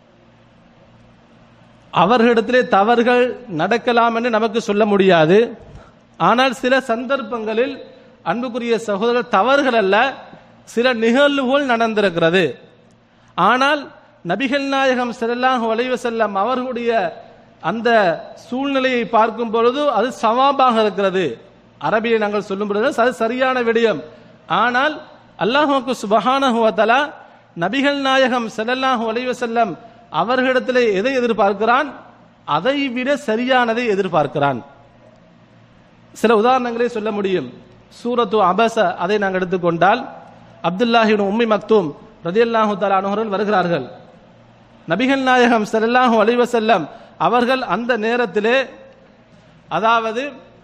அவர்களிடத்திலே தவறுகள் நடக்கலாம் என்று நமக்கு சொல்ல முடியாது ஆனால் சில சந்தர்ப்பங்களில் அன்புக்குரிய சகோதரர் தவறுகள் அல்ல சில நிகழ்வுகள் நடந்திருக்கிறது ஆனால் நபிகள் நாயகம் ஸல்லல்லாஹு அலைஹி வஸல்லம் அவர்களுடைய அந்த சூழ்நிலையை பார்க்கும் பொழுது அது சவாபாக இருக்கிறது அரபியை நாங்கள் சொல்லும் பொழுது அது சரியான விடயம் ஆனால் அல்லாஹுக்கு சுபஹானஹு வ தஆலா நபிகள் நாயகம் ஸல்லல்லாஹு அலைஹி வஸல்லம் அவர்களிடத்திலே எதை எதிர்பார்க்கிறான் அதை விட சரியானதை எதிர்பார்க்கிறான் சில உதாரணங்களை சொல்ல முடியும் சூரத்து அபச அதை நாங்கள் எடுத்துக்கொண்டால் அப்துல்லாஹின் உம்மி மக்தூம் ரதியல்லாஹு தஆலா அனுகர்கள் வருகிறார்கள் நபிகள் நாயகம் ஸல்லல்லாஹு அலைஹி வஸல்லம் அவர்கள் அந்த நேரத்திலே அதாவது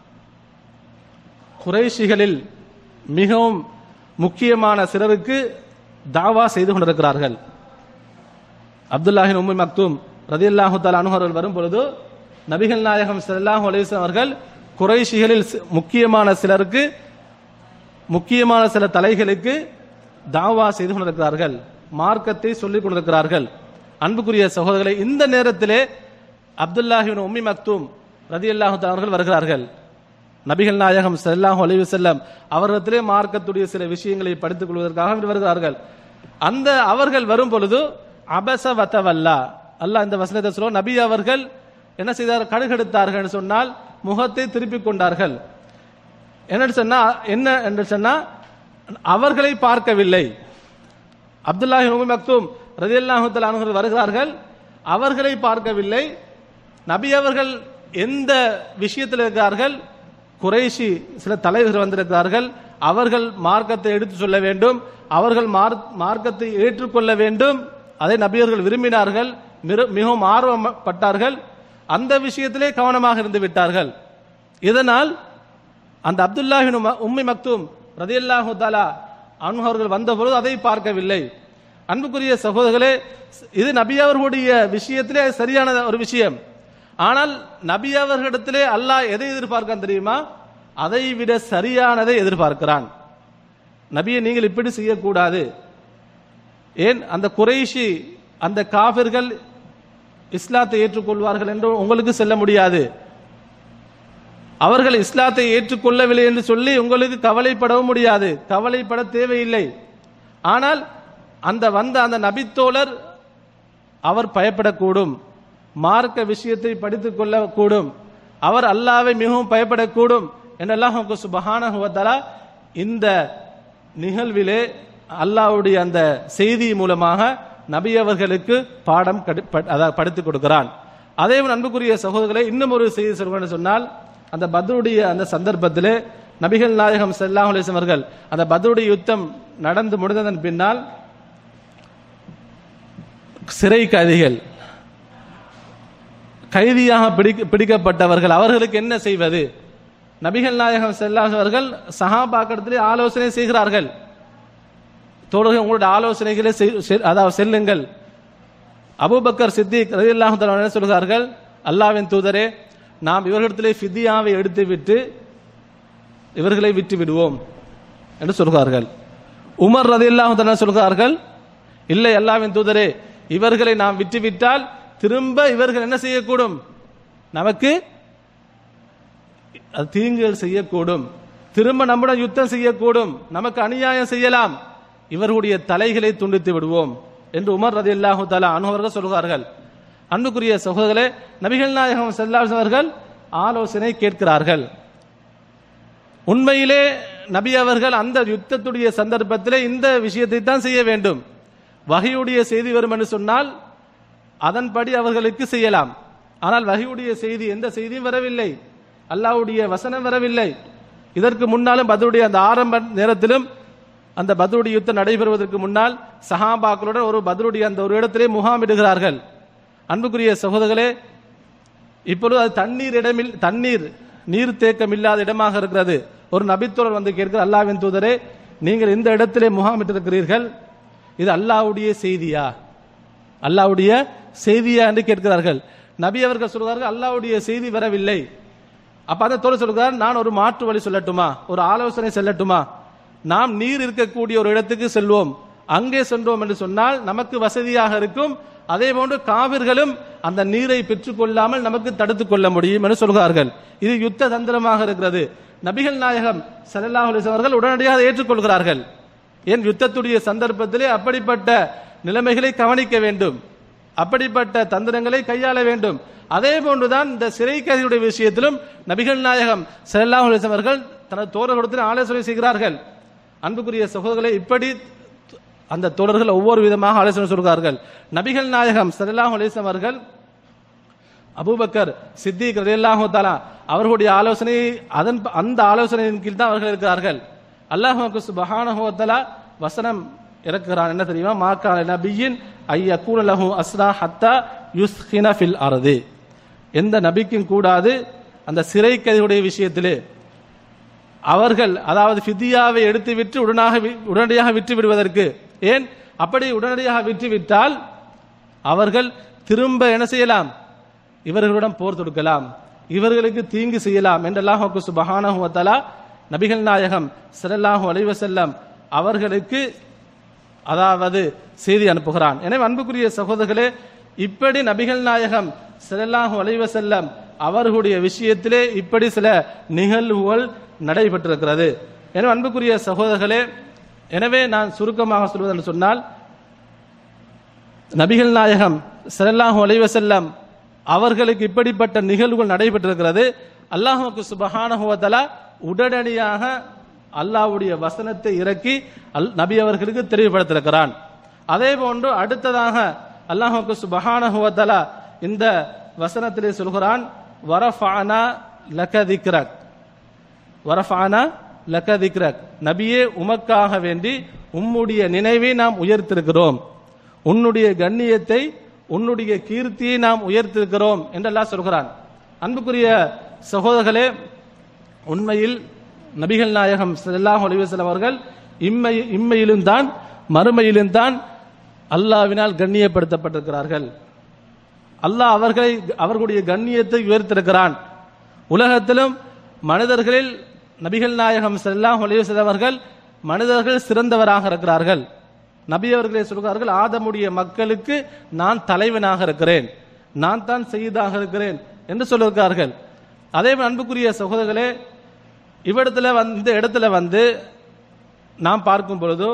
குறைஷிகளில் மிகவும் முக்கியமான சிலருக்கு தாவா செய்து கொண்டிருக்கிறார்கள் அப்துல்லாஹின் உம்மி மக்தூம் ரதியல்லாஹு தஆலா அனுகர்கள் வரும் பொழுது நபிகள் நாயகம் ஸல்லல்லாஹு அலைஹி வஸல்லம் அவர்கள் குறைஷிகளில் சி- முக்கியமான சிலருக்கு முக்கியமான சில தலைகளுக்கு தாவா செய்து கொண்டிருக்கிறார்கள் மார்க்கத்தை சொல்லிக் கொண்டிருக்கிறார்கள் அன்புக்குரிய சகோதரர்களை இந்த நேரத்திலே அப்துல்லாஹிபின் உம்மி மக்தூம் ரதியல்லாஹு தஆலா அவர்கள் வருகிறார்கள் நபிகள் நாயகம் ஸல்லல்லாஹு அலைஹி வஸல்லம் அவர்களிடத்திலே மார்க்கத்துடைய சில விஷயங்களை படித்துக் கொள்வதற்காக வருகிறார்கள் அந்த அவர்கள் வரும் பொழுது அபச வத்தவல்லா அல்லாஹ் இந்த வசனத்தை சொல்ல நபி அவர்கள் என்ன செய்தார் கடுகெடுத்தார்கள் சொன்னால் முகத்தை திருப்பிக் கொண்டார்கள் என்ன சொன்னா என்ன என்று சொன்னா அவர்களை பார்க்கவில்லை அப்துல்லாஹி உம்மி மக்தூம் ரதியல்லாஹு தஆலா அன்ஹு வருகிறார்கள் அவர்களை பார்க்கவில்லை நபி அவர்கள் எந்த விஷயத்தில் இருக்கிறார்கள் குறைஷி சில தலைவர்கள் வந்திருக்கிறார்கள் அவர்கள் மார்க்கத்தை எடுத்து சொல்ல வேண்டும் அவர்கள் மார்க்- மார்க்கத்தை ஏற்றுக்கொள்ள வேண்டும் அதை நபியர்கள் விரும்பினார்கள் மிரு- மிகவும் ஆர்வப்பட்டார்கள் அந்த விஷயத்திலே கவனமாக இருந்து விட்டார்கள் இதனால் அந்த அப்துல்லாஹின் உம்ம- உம்மி மக்தூம் ரதியல்லாஹு தாலா அவர்கள் வந்தபொழுது அதை பார்க்கவில்லை அன்புக்குரிய சகோதரர்களே இது நபி அவர்களுடைய விஷயத்திலே அது சரியான ஒரு விஷயம் ஆனால் நபி அவர்களிடத்திலே அல்லாஹ் எதை எதிர்பார்க்கான் தெரியுமா அதை விட சரியானதை எதிர்பார்க்கிறான் நபியை நீங்கள் இப்படி செய்யக்கூடாது ஏன் அந்த குறைஷி அந்த காபிர்கள் இஸ்லாத்தை ஏற்றுக்கொள்வார்கள் என்று உங்களுக்கு சொல்ல முடியாது அவர்கள் இஸ்லாத்தை ஏற்றுக்கொள்ளவில்லை என்று சொல்லி உங்களுக்கு கவலைப்படவும் முடியாது கவலைப்பட தேவையில்லை ஆனால் அந்த வந்த அந்த நபித்தோழர் அவர் பயப்படக்கூடும் மார்க்க விஷயத்தை படித்துக் கொள்ளக்கூடும் அவர் அல்லாவை மிகவும் பயப்படக்கூடும் என்றெல்லாம் சுபஹானஹு வ தஆலா இந்த நிகழ்விலே அல்லாஹ்வுடைய அந்த செய்தி மூலமாக நபி அவர்களுக்கு பாடம் கடு- ப- அதாவது படித்துக் கொடுக்கிறான் அதே போல் அன்புக்குரிய சகோதரர்களை இன்னும் ஒரு செய்தி சொல்வேன் சொன்னால் அந்த பத்ருடைய அந்த சந்தர்ப்பத்திலே நபிகள் நாயகம் ஸல்லல்லாஹு அலைஹி வஸல்லம் அவர்கள் அந்த பத்ருடைய யுத்தம் நடந்து முடிந்ததன் பின்னால் சிறை கைதிகள் கைதியாக பிடிக்க பிடிக்கப்பட்டவர்கள் அவர்களுக்கு என்ன செய்வது நபிகள் நாயகம் ஸல்லல்லாஹு அவர்கள் சஹாபாக்கிடத்திலே ஆலோசனை செய்கிறார்கள் தோழர்கள் உங்களுடைய ஆலோசனைகளை செய்- செ- அதாவது செல்லுங்கள் அபூபக்கர் சித்திக் ரலியல்லாஹு தஆலா என்ன சொல்கிறார்கள் அல்லாஹ்வின் தூதரே நாம் இவர்களிடத்திலே ஃபிதியாவை எடுத்துவிட்டு இவர்களை விட்டு விடுவோம் என்று சொல்கிறார்கள் உமர் ரலியல்லாஹு தஆலா சொல்கிறார்கள் இல்லை அல்லாஹ்வின் தூதரே இவர்களை நாம் விட்டுவிட்டால் திரும்ப இவர்கள் என்ன செய்யக்கூடும் நமக்கு அது தீங்குகள் செய்யக்கூடும் திரும்ப நம்முடன் யுத்தம் செய்யக்கூடும் நமக்கு அநியாயம் செய்யலாம் இவர்களுடைய தலைகளை துண்டித்து விடுவோம் என்று உமர் ரதி அல்லாஹு தலா அனுபவர்கள் சொல்கிறார்கள் அன்புக்குரிய சகோதரர்களே நபிகள் நாயகம் செல்லாஸ் அவர்கள் ஆலோசனை கேட்கிறார்கள் உண்மையிலே நபி அவர்கள் அந்த யுத்தத்துடைய சந்தர்ப்பத்திலே இந்த விஷயத்தை தான் செய்ய வேண்டும் வகையுடைய செய்தி வரும் என்று சொன்னால் அதன்படி அவர்களுக்கு செய்யலாம் ஆனால் வகையுடைய செய்தி எந்த செய்தியும் வரவில்லை அல்லாஹ்வுடைய வசனம் வரவில்லை இதற்கு முன்னாலும் பத்ருடைய அந்த ஆரம்ப நேரத்திலும் அந்த பத்ருடைய யுத்தம் நடைபெறுவதற்கு முன்னால் சஹாபாக்களுடன் ஒரு பத்ருடைய அந்த ஒரு இடத்திலே முகாமிடுகிறார்கள் அன்புக்குரிய சகோதரர்களே இப்பொழுது அது தண்ணீர் இடமில் தண்ணீர் நீர் தேக்கம் இல்லாத இடமாக இருக்கிறது ஒரு நபித்தோழர் வந்து கேட்கிறார் அல்லாவின் தூதரே நீங்கள் இந்த இடத்திலே முகாமிட்டிருக்கிறீர்கள் இது அல்லாஹ்வுடைய செய்தியா அல்லாஹ்வுடைய செய்தியா என்று கேட்கிறார்கள் நபி அவர்கள் சொல்கிறார்கள் அல்லாஹ்வுடைய செய்தி வரவில்லை அப்ப அந்த தோழர் சொல்கிறார் நான் ஒரு மாற்று வழி சொல்லட்டுமா ஒரு ஆலோசனை செல்லட்டுமா நாம் நீர் இருக்கக்கூடிய ஒரு இடத்துக்கு செல்வோம் அங்கே சென்றோம் என்று சொன்னால் நமக்கு வசதியாக இருக்கும் அதே போன்று காவிர்களும் அந்த நீரை பெற்றுக்கொள்ளாமல் நமக்கு தடுத்துக் கொள்ள முடியும் என்று சொல்கிறார்கள் இது யுத்த தந்திரமாக இருக்கிறது நபிகள் நாயகம் ஸல்லல்லாஹு அலைஹி வஸல்லம் அவர்கள் உடனடியாக அதை ஏற்றுக்கொள்கிறார்கள் ஏன் யுத்தத்துடைய சந்தர்ப்பத்திலே அப்படிப்பட்ட நிலைமைகளை கவனிக்க வேண்டும் அப்படிப்பட்ட தந்திரங்களை கையாள வேண்டும் அதே போன்றுதான் இந்த சிறை கைதியுடைய விஷயத்திலும் நபிகள் நாயகம் ஸல்லல்லாஹு அலைஹி வஸல்லம் அவர்கள் தனது தோழர்களிடத்தில் ஆலோசனை செய்கிறார்கள் அன்புக்குரிய சகோதரர்களை இப்படி அந்த தோழர்கள் ஒவ்வொரு விதமாக ஆலோசனை சொல்கிறார்கள் நபிகள் நாயகம் ஸல்லல்லாஹு அலைஹி வஸல்லம் அவர்கள் அபூபக்கர் சித்திக் ரலியல்லாஹு தஆலா அவர்களுடைய ஆலோசனை அதன் அந்த ஆலோசனையின் கீழ் தான் அவர்கள் இருக்கிறார்கள் அல்லாஹ் சுப்ஹானஹு வ தஆலா வசனம் இறக்குகிறான் என்ன தெரியுமா மாக்கான நபியின் ஐயக்கூன லஹு அஸ்ரா ஹத்தா யுஸ்ஹின ஃபில் அர்தி எந்த நபிக்கும் கூடாது அந்த சிறை கைதியுடைய விஷயத்திலே அவர்கள் அதாவது ஃபிதியாவை எடுத்து விட்டு உடனாக வி- உடனடியாக விற்று விடுவதற்கு ஏன் அப்படி உடனடியாக விற்று விட்டால் அவர்கள் திரும்ப என்ன செய்யலாம் இவர்களிடம் போர் தொடுக்கலாம் இவர்களுக்கு தீங்கு செய்யலாம் என்றெல்லாம் சுபஹானஹு வ தஆலா நபிகள் நாயகம் ஸல்லல்லாஹு அலைஹி வஸல்லம் அவர்களுக்கு அதாவது செய்தி அனுப்புகிறான் எனவே அன்புக்குரிய சகோதரர்களே இப்படி நபிகள் நாயகம் ஸல்லல்லாஹு அலைஹி வஸல்லம் அவர்களுடைய விஷயத்திலே இப்படி சில நிகழ்வுகள் நடைபெற்றிருக்கிறது எனவே அன்புக்குரிய சகோதரர்களே எனவே நான் சுருக்கமாக சொல்வது என்று சொன்னால் நபிகள் நாயகம் ஸல்லல்லாஹு அலைஹி வஸல்லம் அவர்களுக்கு இப்படிப்பட்ட நிகழ்வுகள் நடைபெற்றிருக்கிறது அல்லாஹுக்கு சுபஹானஹு வ தஆலா உடனடியாக அல்லாஹ்வுடைய வசனத்தை இறக்கி அல் நபி அவர்களுக்கு தெளிவுபடுத்தியிருக்கிறான் அதே போன்று அடுத்ததாக அல்லாஹுக்கு சுபஹானஹு வ தஆலா இந்த வசனத்திலே சொல்கிறான் வரஃபானா லக திக்ரக் வரஃபானா லக திக்ரக் நபியே உமக்காக வேண்டி உம்முடைய நினைவை நாம் உயர்த்திருக்கிறோம் உன்னுடைய கண்ணியத்தை உன்னுடைய கீர்த்தியை நாம் உயர்த்திருக்கிறோம் என்றெல்லாம் சொல்கிறான் அன்புக்குரிய சகோதரர்களே உண்மையில் நபிகள் நாயகம் ஸல்லல்லாஹு அலைஹி வஸல்லம் அவர்கள் இம்மை இம்மையிலும் தான் மறுமையிலும் தான் அல்லாவினால் கண்ணியப்படுத்தப்பட்டிருக்கிறார்கள் அல்லாஹ் அவர்களை அவர்களுடைய கண்ணியத்தை உயர்த்திருக்கிறான் உலகத்திலும் மனிதர்களில் நபிகள் நாயகம் ஸல்லல்லாஹு அலைஹி வஸல்லம் அவர்கள் மனிதர்கள் சிறந்தவராக இருக்கிறார்கள் நபி அவர்களே சொல்கிறார்கள் ஆதமுடைய மக்களுக்கு நான் தலைவனாக இருக்கிறேன் நான் தான் செய்யதாக இருக்கிறேன் என்று சொல்லியிருக்கிறார்கள் அதே போல் அன்புக்குரிய சகோதரர்களே இவ்விடத்துல வந்து இந்த இடத்துல வந்து நாம் பார்க்கும் பொழுது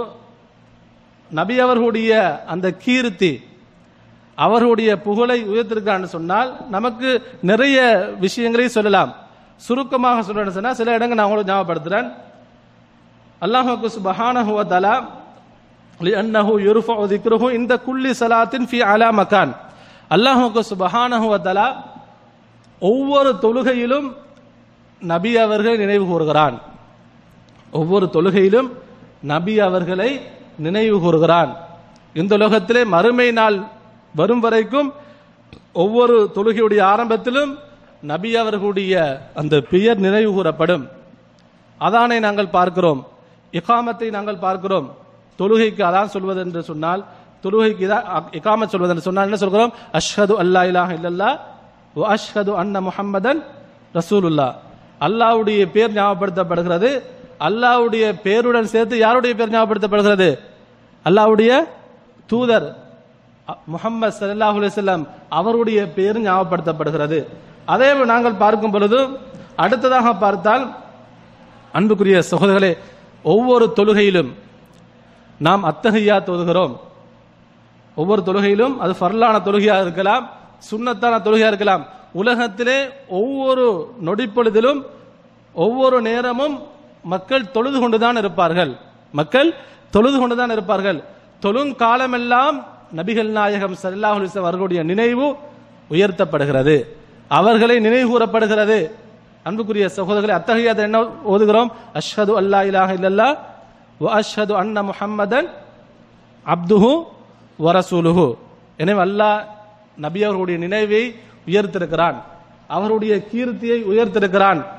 நபி அவர்களுடைய அந்த கீர்த்தி அவர்களுடைய புகழை உயர்த்திருக்கான்னு சொன்னால் நமக்கு நிறைய விஷயங்களை சொல்லலாம் சுருக்கமாக சொல்லணும்னு சொன்னா சில இடங்கள் நான் உங்களுக்கு ஞாபகப்படுத்துறேன் அல்லாஹுக்கு சுபஹானஹு வ தஆலா லிஅன்னஹு யுர்ஃபஉ ذிக்ருஹு இந்த குல்லி ஸலாத்தின் ஃபீ அலா மகான் அல்லாஹுக்கு சுபஹானஹு வ தஆலா ஒவ்வொரு தொழுகையிலும் நபி அவர்களை நினைவு கூறுகிறான் ஒவ்வொரு தொழுகையிலும் நபி அவர்களை நினைவு கூறுகிறான் இந்த உலகத்திலே மறுமை நாள் வரும் வரைக்கும் ஒவ்வொரு தொழுகையுடைய ஆரம்பத்திலும் நபி அவர்களுடைய அந்த பெயர் நினைவு கூறப்படும் அதானை நாங்கள் பார்க்கிறோம் இகாமத்தை நாங்கள் பார்க்கிறோம் தொழுகைக்கு அதான் சொல்வது என்று சொன்னால் தொழுகைக்கு தான் இகாமத் சொல்வது என்று சொன்னால் என்ன சொல்கிறோம் அஷ்ஹது அல்லா இலாஹ இல்லல்லா வ அஷ்ஹது அன்ன முஹம்மதன் ரசூலுல்லா அல்லாஹ்வுடைய பேர் ஞாபகப்படுத்தப்படுகிறது அல்லாஹ்வுடைய பேருடன் சேர்த்து யாருடைய பேர் ஞாபகப்படுத்தப்படுகிறது அல்லாஹ்வுடைய தூதர் அ- முஹம்மது ஸல்லல்லாஹு அலைஹி வஸல்லம் அவருடைய பேர் ஞாபகப்படுத்தப்படுகிறது அதே போல் நாங்கள் பார்க்கும் பொழுது அடுத்ததாக பார்த்தால் அன்புக்குரிய சகோதரர்களே ஒவ்வொரு தொழுகையிலும் நாம் அத்தகையா தொழுகிறோம் ஒவ்வொரு தொழுகையிலும் அது ஃபர்லான தொழுகையாக இருக்கலாம் சுன்னத்தான தொழுகையாக இருக்கலாம் உலகத்திலே ஒவ்வொரு நொடிப்பொழுதிலும் ஒவ்வொரு நேரமும் மக்கள் தொழுது கொண்டுதான் இருப்பார்கள் மக்கள் தொழுது கொண்டுதான் இருப்பார்கள் தொழும் காலமெல்லாம் நபிகள் நாயகம் ஸல்லல்லாஹு அலைஹி வஸல்லம் அவர்களுடைய நினைவு உயர்த்தப்படுகிறது அவர்களை நினைவு கூறப்படுகிறது அன்புக்குரிய சகோதரர்களை அத்தகையதை என்ன ஓதுகிறோம் அஷ்ஹது அல்லா இலாஹ இல்லல்லா வ அஷ்ஹது அன்ன முஹம்மதன் அப்துஹு வரசூலுஹு எனவே அல்லாஹ் நபி அவர்களுடைய நினைவை உயர்த்திருக்கிறான் அவருடைய கீர்த்தியை உயர்த்திருக்கிறான்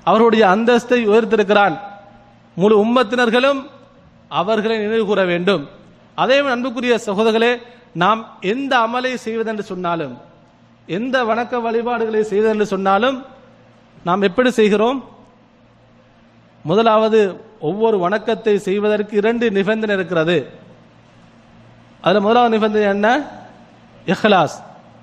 அவர்களுடைய அந்தஸ்தை உயர்த்திருக்கிறான் முழு உம்மத்தினர்களும் அவர்களை நினைவு கூற வேண்டும் அதே அன்புக்குரிய சகோதரர்களே நாம் எந்த அமலை செய்வதென்று சொன்னாலும் எந்த வணக்க வழிபாடுகளை செய்வதென்று சொன்னாலும் நாம் எப்படி செய்கிறோம் முதலாவது ஒவ்வொரு வணக்கத்தை செய்வதற்கு இரண்டு நிபந்தனை இருக்கிறது அதுல முதலாவது நிபந்தனை என்ன இஹ்லாஸ்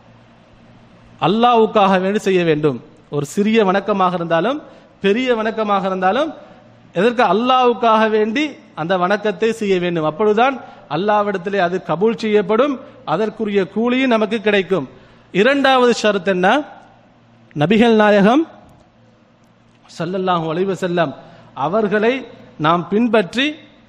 அல்லாவுக்காக வேண்டி செய்ய வேண்டும் ஒரு சிறிய வணக்கமாக இருந்தாலும் பெரிய வணக்கமாக இருந்தாலும் எதற்கு அல்லாவுக்காக வேண்டி அந்த வணக்கத்தை செய்ய வேண்டும் அப்பொழுதுதான் அல்லாவிடத்திலே அது கபூல் செய்யப்படும் அதற்குரிய கூலியும் நமக்கு கிடைக்கும் இரண்டாவது ஷரத் என்ன நபிகள் நாயகம் ஸல்லல்லாஹு அலைஹி வஸல்லம் அவர்களை நாம் பின்பற்றி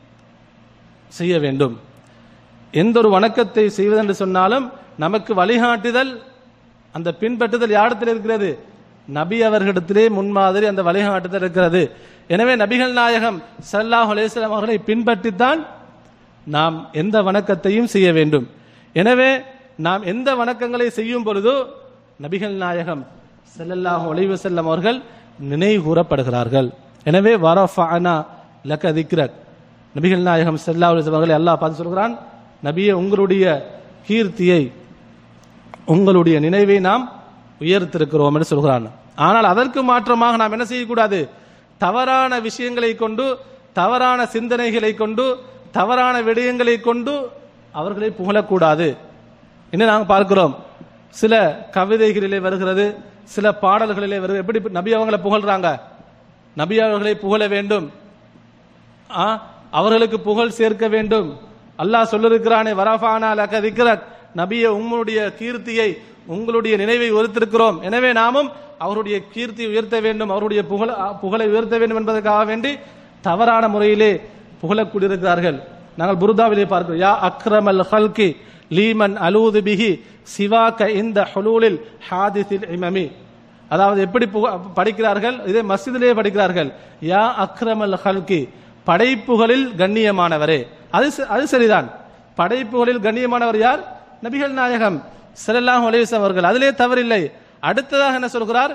செய்ய வேண்டும் எந்த ஒரு வணக்கத்தை செய்வதென்று சொன்னாலும் நமக்கு வழிகாட்டுதல் அந்த பின்பற்றுதல் யாரிடத்தில் இருக்கிறது நபி அவர்களிடத்திலே முன்மாதிரி அந்த வழிகாட்டுதல் இருக்கிறது எனவே நபிகள் நாயகம் ஸல்லல்லாஹு அலைஹி வஸல்லம் அவர்களை பின்பற்றித்தான் நாம் எந்த வணக்கத்தையும் செய்ய வேண்டும் எனவே நாம் எந்த வணக்கங்களை செய்யும் பொழுதோ நபிகள் நாயகம் ஸல்லல்லாஹு அலைஹி வஸல்லம் அவர்கள் நினைவு கூறப்படுகிறார்கள் எனவே வரஃபஅனா லக திக்ரக் நபிகள் நாயகம் ஸல்லல்லாஹு அலைஹி வஸல்லம் அவர்களை அல்லாஹ் பார்த்து சொல்கிறான் நபியே உங்களுடைய கீர்த்தியை உங்களுடைய நினைவை நாம் உயர்த்திருக்கிறோம் என்று சொல்கிறான் ஆனால் அதற்கு மாற்றமாக நாம் என்ன செய்யக்கூடாது தவறான விஷயங்களை கொண்டு தவறான சிந்தனைகளை கொண்டு தவறான விடயங்களை கொண்டு அவர்களை புகழக்கூடாது இன்னும் நாங்கள் பார்க்கிறோம் சில கவிதைகளிலே வருகிறது சில பாடல்களிலே வருகிறது எப்படி நபி அவங்களை புகழ்றாங்க நபி அவர்களை புகழ வேண்டும் ஆ, அவர்களுக்கு புகழ் சேர்க்க வேண்டும் அல்லாஹ் சொல்லிருக்கிறானே வரஃபானா லக திக்ரக் நபியே உங்களுடைய கீர்த்தியை உங்களுடைய நினைவை உயர்த்திருக்கிறோம் எனவே நாமும் அவருடைய கீர்த்தியை உயர்த்த வேண்டும் அவருடைய புகழ புகழை உயர்த்த வேண்டும் என்பதற்காக வேண்டி தவறான முறையிலே புகழக்கூடியிருக்கிறார்கள் நாங்கள் புருதாவிலே பார்க்கிறோம் யா அக்ரமல் ஹல்கி லீமன் அலூது பிஹி சிவாக்க இந்த ஹுலூலில் ஹாதிஸில் இமமி அதாவது எப்படி புக- படிக்கிறார்கள் இதே மஸ்ஜிதிலே படிக்கிறார்கள் யா அக்ரமல் ஹல்கி படைப்புகளில் கண்ணியமானவரே அது ச- அது சரிதான் படைப்புகளில் கண்ணியமானவர் யார் நபிகள் நாயகம் ஸல்லல்லாஹு அலைஹி வஸல்லம் அவர்கள் அதிலே தவறில்லை அடுத்ததாக என்ன சொல்கிறார்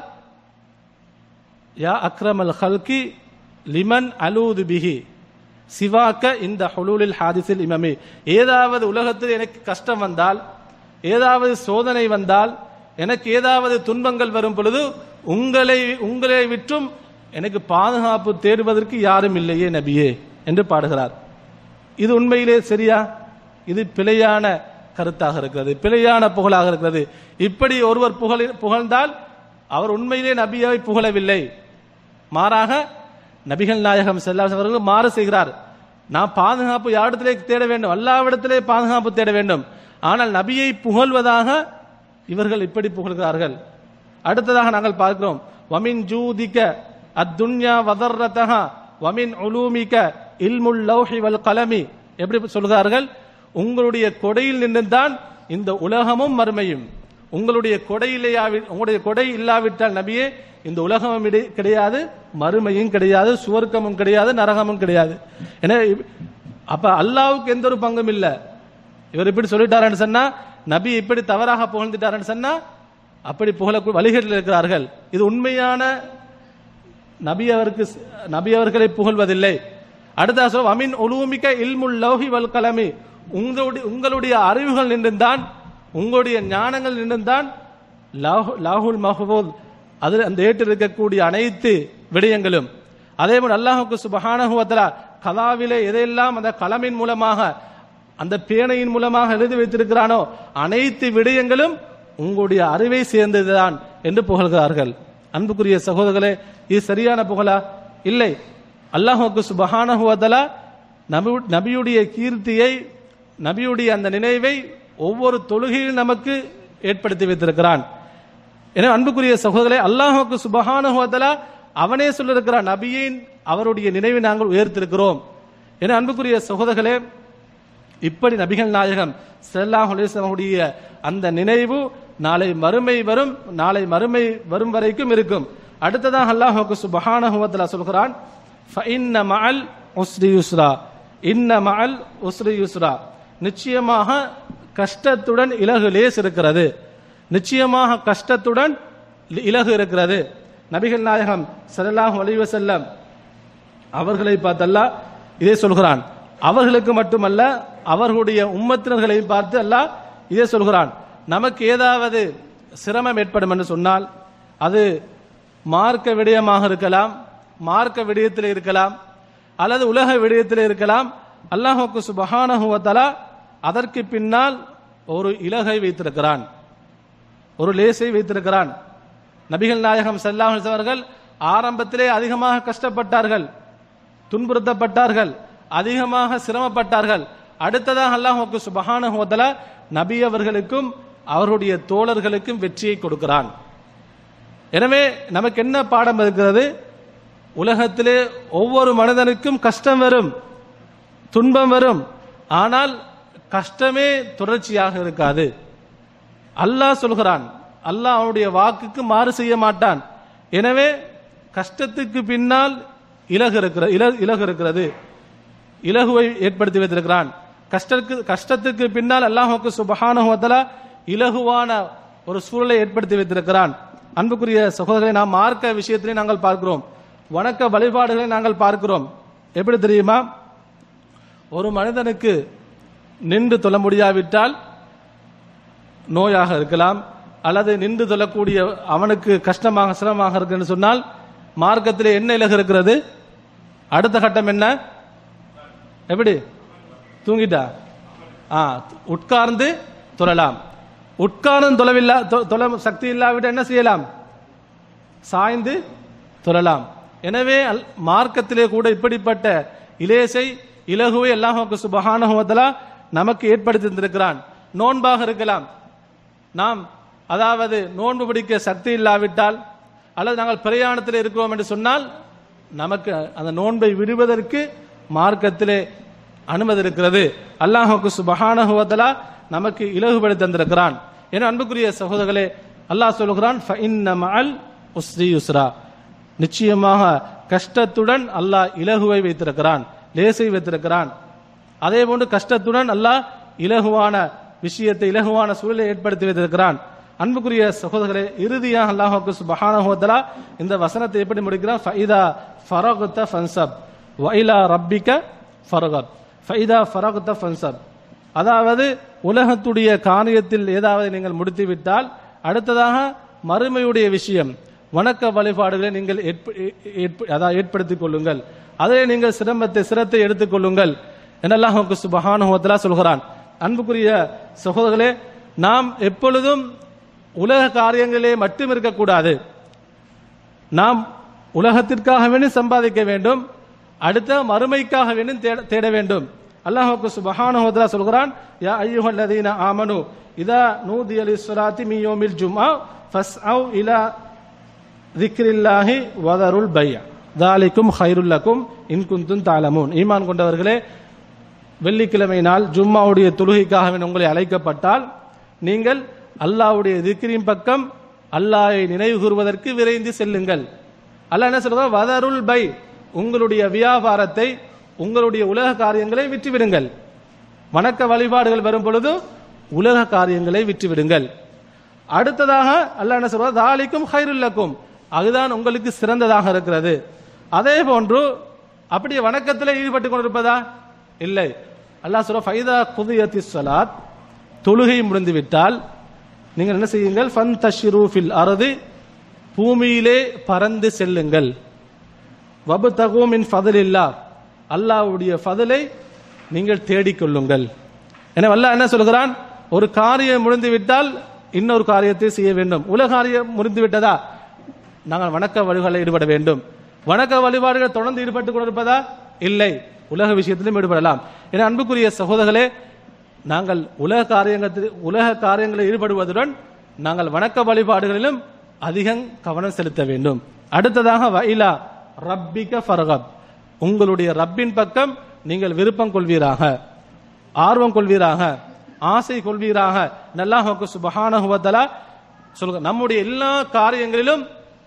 யா அக்ரமல் ஹல்கி லிமன் அலூது பிஹி சிவாக்க இந்த ஹுலூலில் ஹாதிஸில் இமமி ஏதாவது உலகத்தில் எனக்கு கஷ்டம் வந்தால் ஏதாவது சோதனை வந்தால் எனக்கு ஏதாவது துன்பங்கள் வரும் பொழுது உங்களை உங்களை விற்றும் எனக்கு பாதுகாப்பு தேடுவதற்கு யாரும் இல்லையே நபியே என்று பாடுகிறார் இது உண்மையிலே சரியா இது பிழையான கருத்தாக இருக்கிறது பிழையான புகழாக இருக்கிறது இப்படி ஒருவர் புகழ் புகழ்ந்தால் அவர் உண்மையிலே நபியை புகழவில்லை மாறாக நபிகள் நாயகம் செல்லாஸ் அவர்கள் மாறு செய்கிறார் நான் பாதுகாப்பு யாரிடத்திலே தேட வேண்டும் அல்லாவிடத்திலே பாதுகாப்பு தேட வேண்டும் ஆனால் நபியை புகழ்வதாக இவர்கள் இப்படி புகழ்கிறார்கள் அடுத்ததாக நாங்கள் பார்க்கிறோம் வமின் ஜூதிக்க அத்துன்யா வதர்ரதஹா வமின் உலூமிக்க இல்முல் லௌஹி வல் கலமி எப்படி சொல்கிறார்கள் உங்களுடைய கொடையில் நின்றுதான் இந்த உலகமும் மறுமையும் உங்களுடைய கொடையிலேயாவி உங்களுடைய கொடை இல்லாவிட்டால் நபியே இந்த உலகமும் இடை- கிடையாது மறுமையும் கிடையாது சுவர்க்கமும் கிடையாது நரகமும் கிடையாது எனவே அப்ப அல்லாவுக்கு எந்த ஒரு பங்கும் இல்லை இவர் இப்படி சொல்லிட்டாருன்னு சொன்னா நபி இப்படி தவறாக புகழ்ந்துட்டாருன்னு சொன்னா அப்படி புகழ வழிகளில் இருக்கிறார்கள் இது உண்மையான நபி அவருக்கு நபி அவர்களை புகழ்வதில்லை அடுத்த சொல் அமின் உலூமிக்க இல்முல் லௌஹி வல் கலமி உங்களுடைய உங்களுடைய அறிவுகள் நின்றுதான் உங்களுடைய ஞானங்கள் நின்றுதான் லாஹு- லாஹுல் மஹபூத் அதில் அந்த ஏற்றில் இருக்கக்கூடிய அனைத்து விடயங்களும் அதே போல் அல்லாஹுக்கு சுபஹானஹு வதஆலா கலாவிலே எதையெல்லாம் அந்த கலமின் மூலமாக அந்த பேனையின் மூலமாக எழுதி வைத்திருக்கிறானோ அனைத்து விடயங்களும் உங்களுடைய அறிவை சேர்ந்ததுதான் என்று புகழ்கிறார்கள் அன்புக்குரிய சகோதரர்களே இது சரியான புகழா இல்லை அல்லாஹுக்கு சுபஹானஹு வதஆலா நபி நபியுடைய கீர்த்தியை நபியுடைய அந்த நினைவை ஒவ்வொரு தொழுகையில் நமக்கு ஏற்படுத்தி வைத்திருக்கிறான் எனவே அன்புக்குரிய சகோதரே அல்லாஹுக்கு சுபஹானஹு வதஆலா அவனே சொல்லியிருக்கிறான் நபியின் அவருடைய நினைவை நாங்கள் உயர்த்திருக்கிறோம் என அன்புக்குரிய சகோதரர்களே இப்படி நபிகள் நாயகம் ஸல்லல்லாஹு அலைஹி வஸல்லம் உடைய அந்த நினைவு நாளை மறுமை வரும் நாளை மறுமை வரும் வரைக்கும் இருக்கும் அடுத்ததாக அல்லாஹுக்கு சுபஹானஹு வ தஆலா சொல்கிறான் ஃபஇன்ன மஅல் உஸ்ரி யுஸ்ரா இன்ன மஅல் உஸ்ரி யுஸ்ரா நிச்சயமாக கஷ்டத்துடன் இலகு லேஸ் இருக்கிறது நிச்சயமாக கஷ்டத்துடன் இலகு இருக்கிறது நபிகள் நாயகம் ஸல்லல்லாஹு அலைஹி வஸல்லம் அவர்களை பார்த்து அல்லாஹ் இதே சொல்கிறான் அவர்களுக்கு மட்டுமல்ல அவர்களுடைய உம்மத்தினர்களை பார்த்து அல்லாஹ் இதே சொல்கிறான் நமக்கு ஏதாவது சிரமம் ஏற்படும் என்று சொன்னால் அது மார்க்க விடயமாக இருக்கலாம் மார்க்க விடயத்தில் இருக்கலாம் அல்லது உலக விடயத்தில் இருக்கலாம் அல்லாஹுக்கு சுபஹானஹு வ தஆலா அதற்கு பின்னால் ஒரு இலகை வைத்திருக்கிறான் ஒரு லேசை வைத்திருக்கிறான் நபிகள் நாயகம் ஸல்லல்லாஹு அலைஹி வஸல்லம் அவர்கள் ஆரம்பத்திலே அதிகமாக கஷ்டப்பட்டார்கள் துன்புறுத்தப்பட்டார்கள் அதிகமாக சிரமப்பட்டார்கள் அடுத்ததாக அல்லாஹுக்கு சுபஹானஹு வ தஆலா நபி அவர்களுக்கும் அவருடைய தோழர்களுக்கும் வெற்றியை கொடுக்கிறான் எனவே நமக்கு என்ன பாடம் இருக்கிறது உலகத்திலே ஒவ்வொரு மனிதனுக்கும் கஷ்டம் வரும் துன்பம் வரும் ஆனால் கஷ்டமே தொடர்ச்சியாக இருக்காது அல்லாஹ் சொல்கிறான் அல்லாஹ் அவனுடைய வாக்குக்கு மாறு செய்ய மாட்டான் எனவே கஷ்டத்துக்கு பின்னால் இலகு இருக்கிற இல- இலகு இருக்கிறது இலகுவை ஏற்படுத்தி வைத்திருக்கிறான் கஷ்டத்துக்கு கஷ்டத்துக்கு பின்னால் அல்லாஹுக்கு சுபஹானஹு வ தஆலா இலகுவான ஒரு சூழலை ஏற்படுத்தி வைத்திருக்கிறான் அன்புக்குரிய சகோதரரை நாம் மார்க்க விஷயத்திலே நாங்கள் பார்க்கிறோம் வணக்க வழிபாடுகளை நாங்கள் பார்க்கிறோம் எப்படி தெரியுமா ஒரு மனிதனுக்கு நின்று தொழ முடியாவிட்டால் நோயாக இருக்கலாம் அல்லது நின்று தொழக்கூடிய அவனுக்கு கஷ்டமாக சிரமமாக இருக்குன்னு சொன்னால் மார்க்கத்திலே என்ன இலகு இருக்கிறது அடுத்த கட்டம் என்ன எப்படி தூங்கிட்டா ஆ உட்கார்ந்து தொழலாம் உட்கார்ந்து தொலைவில்லா தொ- தொழ சக்தி இல்லாவிட்டால் என்ன செய்யலாம் சாய்ந்து தொழலாம் எனவே அல்- மார்க்கத்திலே கூட இப்படிப்பட்ட இலேசை இலகுவை அல்லாஹுக்கு சுபஹானஹு வ தஆலா நமக்கு ஏற்படுத்தி தந்திருக்கிறான் நோன்பாக இருக்கலாம் நாம் அதாவது நோன்பு பிடிக்க சக்தி இல்லாவிட்டால் அல்லது நாங்கள் பிரயாணத்தில் இருக்கிறோம் என்று சொன்னால் நமக்கு அந்த நோன்பை விடுவதற்கு மார்க்கத்திலே அனுமதி இருக்கிறது அல்லாஹுக்கு சுபஹானஹு வ தஆலா நமக்கு இலகுபடுத்தி தந்திருக்கிறான் என அன்புக்குரிய சகோதரர்களே அல்லாஹ் சொல்கிறான் ஃபஇன்ன மஅல் உஸ்ரி யுஸ்ரா நிச்சயமாக கஷ்டத்துடன் அல்லாஹ் இலகுவை வைத்திருக்கிறான் லேசை வைத்திருக்கிறான் அதே போன்று கஷ்டத்துடன் அல்லாஹ் இலகுவான விஷயத்தை இலகுவான சூழலை ஏற்படுத்தி வைத்திருக்கிறான் அன்புக்குரிய சகோதரர்களே இறுதியாக அல்லாஹுக்கு சுபஹானஹு வ தஆலா இந்த வசனத்தை எப்படி முடிக்கிறான் ஃபைதா ஃபரகுத ஃபன்சப் வைலா ரப்பிக ஃபரகத் ஃபைதா ஃபரகுத ஃபன்சப் அதாவது உலகத்துடைய காரியத்தில் ஏதாவது நீங்கள் முடித்துவிட்டால் அடுத்ததாக மறுமையுடைய விஷயம் வணக்க வழிபாடுகளை நீங்கள் ஏற்ப- ஏற்ப- அதாவது ஏற்படுத்திக் கொள்ளுங்கள் அதிலே நீங்கள் சிரமத்தை சிரத்தை எடுத்துக் கொள்ளுங்கள் என்னெல்லாம் சுபஹானுவத்தலா சொல்கிறான் அன்புக்குரிய சகோதரர்களே நாம் எப்பொழுதும் உலக காரியங்களிலே மட்டும் இருக்கக்கூடாது நாம் உலகத்திற்காக வேண்டி சம்பாதிக்க வேண்டும் அடுத்த மறுமைக்காக வேண்டி தேட- தேட வேண்டும் அல்லாஹுக்கு சுபஹானஹு வ தஆலா சொல்கிறான் யா அய்யுஹல்லதீன ஆமனு இதா நூதிய லிஸ்ஸலாத்தி மின் யௌமில் ஜும்ஆ ஃபஸ்அவ் இலா திக்ரில்லாஹி வதருல் பைய தாலிக்கும் ஹைருல் லக்கும் இன் குந்தும் தாலமூன் ஈமான் கொண்டவர்களே வெள்ளிக்கிழமை நாள் ஜும்மாவுடைய தொழுகைக்காக வேண்டி உங்களை அழைக்கப்பட்டால் நீங்கள் அல்லாஹ்வுடைய திக்ரின் பக்கம் அல்லாஹ்வை நினைவு கூறுவதற்கு விரைந்து செல்லுங்கள் அல்லாஹ் என்ன சொல்றா வதருல் பை உங்களுடைய வியாபாரத்தை உங்களுடைய உலக காரியங்களை விற்றுவிடுங்கள் வணக்க வழிபாடுகள் வரும் பொழுது உலக காரியங்களை விற்றுவிடுங்கள் அடுத்ததாக அல்லாஹ் என்ன சொல்றார் தாலிக்கும் ஹைருல்லக்கும் அதுதான் உங்களுக்கு சிறந்ததாக இருக்கிறது அதே போன்று அப்படியே வணக்கத்தில் ஈடுபட்டு கொண்டிருப்பதா இல்லை அல்லாஹ் சொல்ற ஃபைதா குதியத்தி ஸலாத் தொழுகை முடிந்து விட்டால் நீங்கள் என்ன செய்யுங்கள் ஃபன் தஷ்ரு ஃபில் அர்தி பூமியிலே பறந்து செல்லுங்கள் வபு தகுமின் ஃபதலில்லா அல்லாஹ்வுடைய ஃபதலை நீங்கள் தேடிக்கொள்ளுங்கள் எனவே அல்லாஹ் என்ன சொல்கிறான் ஒரு காரியம் முடிந்து விட்டால் இன்னொரு காரியத்தை செய்ய வேண்டும் உலக காரியம் முடிந்து விட்டதா நாங்கள் வணக்க வழிபாடுகளில் ஈடுபட வேண்டும் வணக்க வழிபாடுகள் தொடர்ந்து ஈடுபட்டுக் கொண்டிருப்பதா இல்லை உலக விஷயத்திலும் ஈடுபடலாம் என அன்புக்குரிய சகோதரர்களே நாங்கள் உலக காரியங்கள் உலக காரியங்களில் ஈடுபடுவதுடன் நாங்கள் வணக்க வழிபாடுகளிலும் அதிகம் கவனம் செலுத்த வேண்டும் அடுத்ததாக வைலா ரப்பிக ஃபர்கப் உங்களுடைய ரப்பின் பக்கம் நீங்கள் விருப்பம் கொள்வீராக ஆர்வம் கொள்வீராக ஆசை கொள்வீராக நல்லாஹுக்கு சுபஹானஹு வ தஆலா சொல்லுங்க நம்முடைய எல்லா காரியங்களிலும்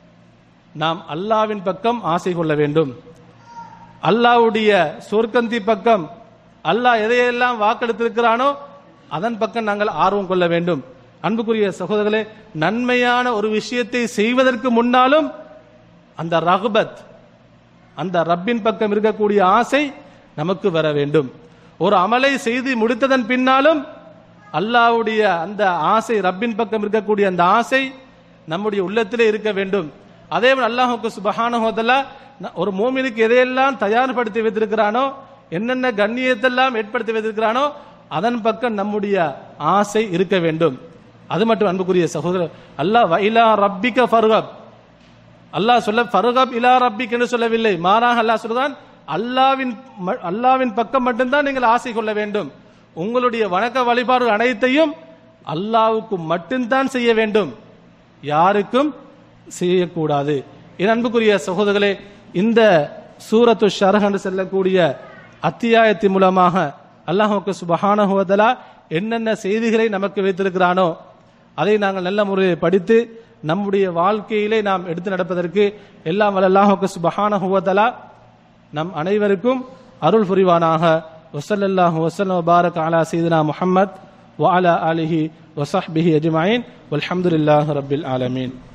நாம் அல்லாவின் பக்கம் ஆசை கொள்ள வேண்டும் அல்லாஹ்வுடைய சொர்க்கந்தி பக்கம் அல்லாஹ் எதையெல்லாம் வாக்கெடுத்திருக்கிறானோ அதன் பக்கம் நாங்கள் ஆர்வம் கொள்ள வேண்டும் அன்புக்குரிய சகோதரர்களே நன்மையான ஒரு விஷயத்தை செய்வதற்கு முன்னாலும் அந்த ரகுபத் அந்த ரப்பின் பக்கம் இருக்கக்கூடிய ஆசை நமக்கு வர வேண்டும் ஒரு அமலை செய்து முடித்ததன் பின்னாலும் அல்லாஹ்வுடைய அந்த ஆசை ரப்பின் பக்கம் இருக்கக்கூடிய அந்த ஆசை நம்முடைய உள்ளத்திலே இருக்க வேண்டும் அதே போல் அல்லாஹுக்கு சுபஹானஹோதல்லா ஒரு மோமினுக்கு எதையெல்லாம் தயார்படுத்தி வைத்திருக்கிறானோ என்னென்ன கண்ணியத்தெல்லாம் ஏற்படுத்தி வைத்திருக்கிறானோ அதன் பக்கம் நம்முடைய ஆசை இருக்க வேண்டும் அது மட்டும் அன்புக்குரிய சகோதரர் அல்லாஹ் வைலா ரப்பிக்க ஃபர்கப் அல்லாஹ் சொல்ல ஃபர்கப் இலா ரப்பிக் என்று சொல்லவில்லை மாறாக அல்லாஹ் சொல்றான் அல்லாவின் ம- அல்லாவின் பக்கம் மட்டும்தான் நீங்கள் ஆசை கொள்ள வேண்டும் உங்களுடைய வணக்க வழிபாடு அனைத்தையும் அல்லாவுக்கு மட்டும்தான் செய்ய வேண்டும் யாருக்கும் செய்யக்கூடாது என் அன்புக்குரிய சகோதரர்களே இந்த சூரத்து ஷரஹ் என்று செல்லக்கூடிய அத்தியாயத்தின் மூலமாக அல்லாஹுக்கு சுபஹானஹுவதலா என்னென்ன செய்திகளை நமக்கு வைத்திருக்கிறானோ அதை நாங்கள் நல்ல முறையில் படித்து நம்முடைய வாழ்க்கையிலே நாம் எடுத்து நடப்பதற்கு எல்லாம் வல்ல அல்லாஹுக்கு சுபஹானஹுவதலா நம் அனைவருக்கும் அருள் புரிவானாக வசல்லல்லாஹு வசல்லம் பாரக் அலா சீதனா முஹம்மத் وعلى آله وصحبه أجمعين والحمد لله رب العالمين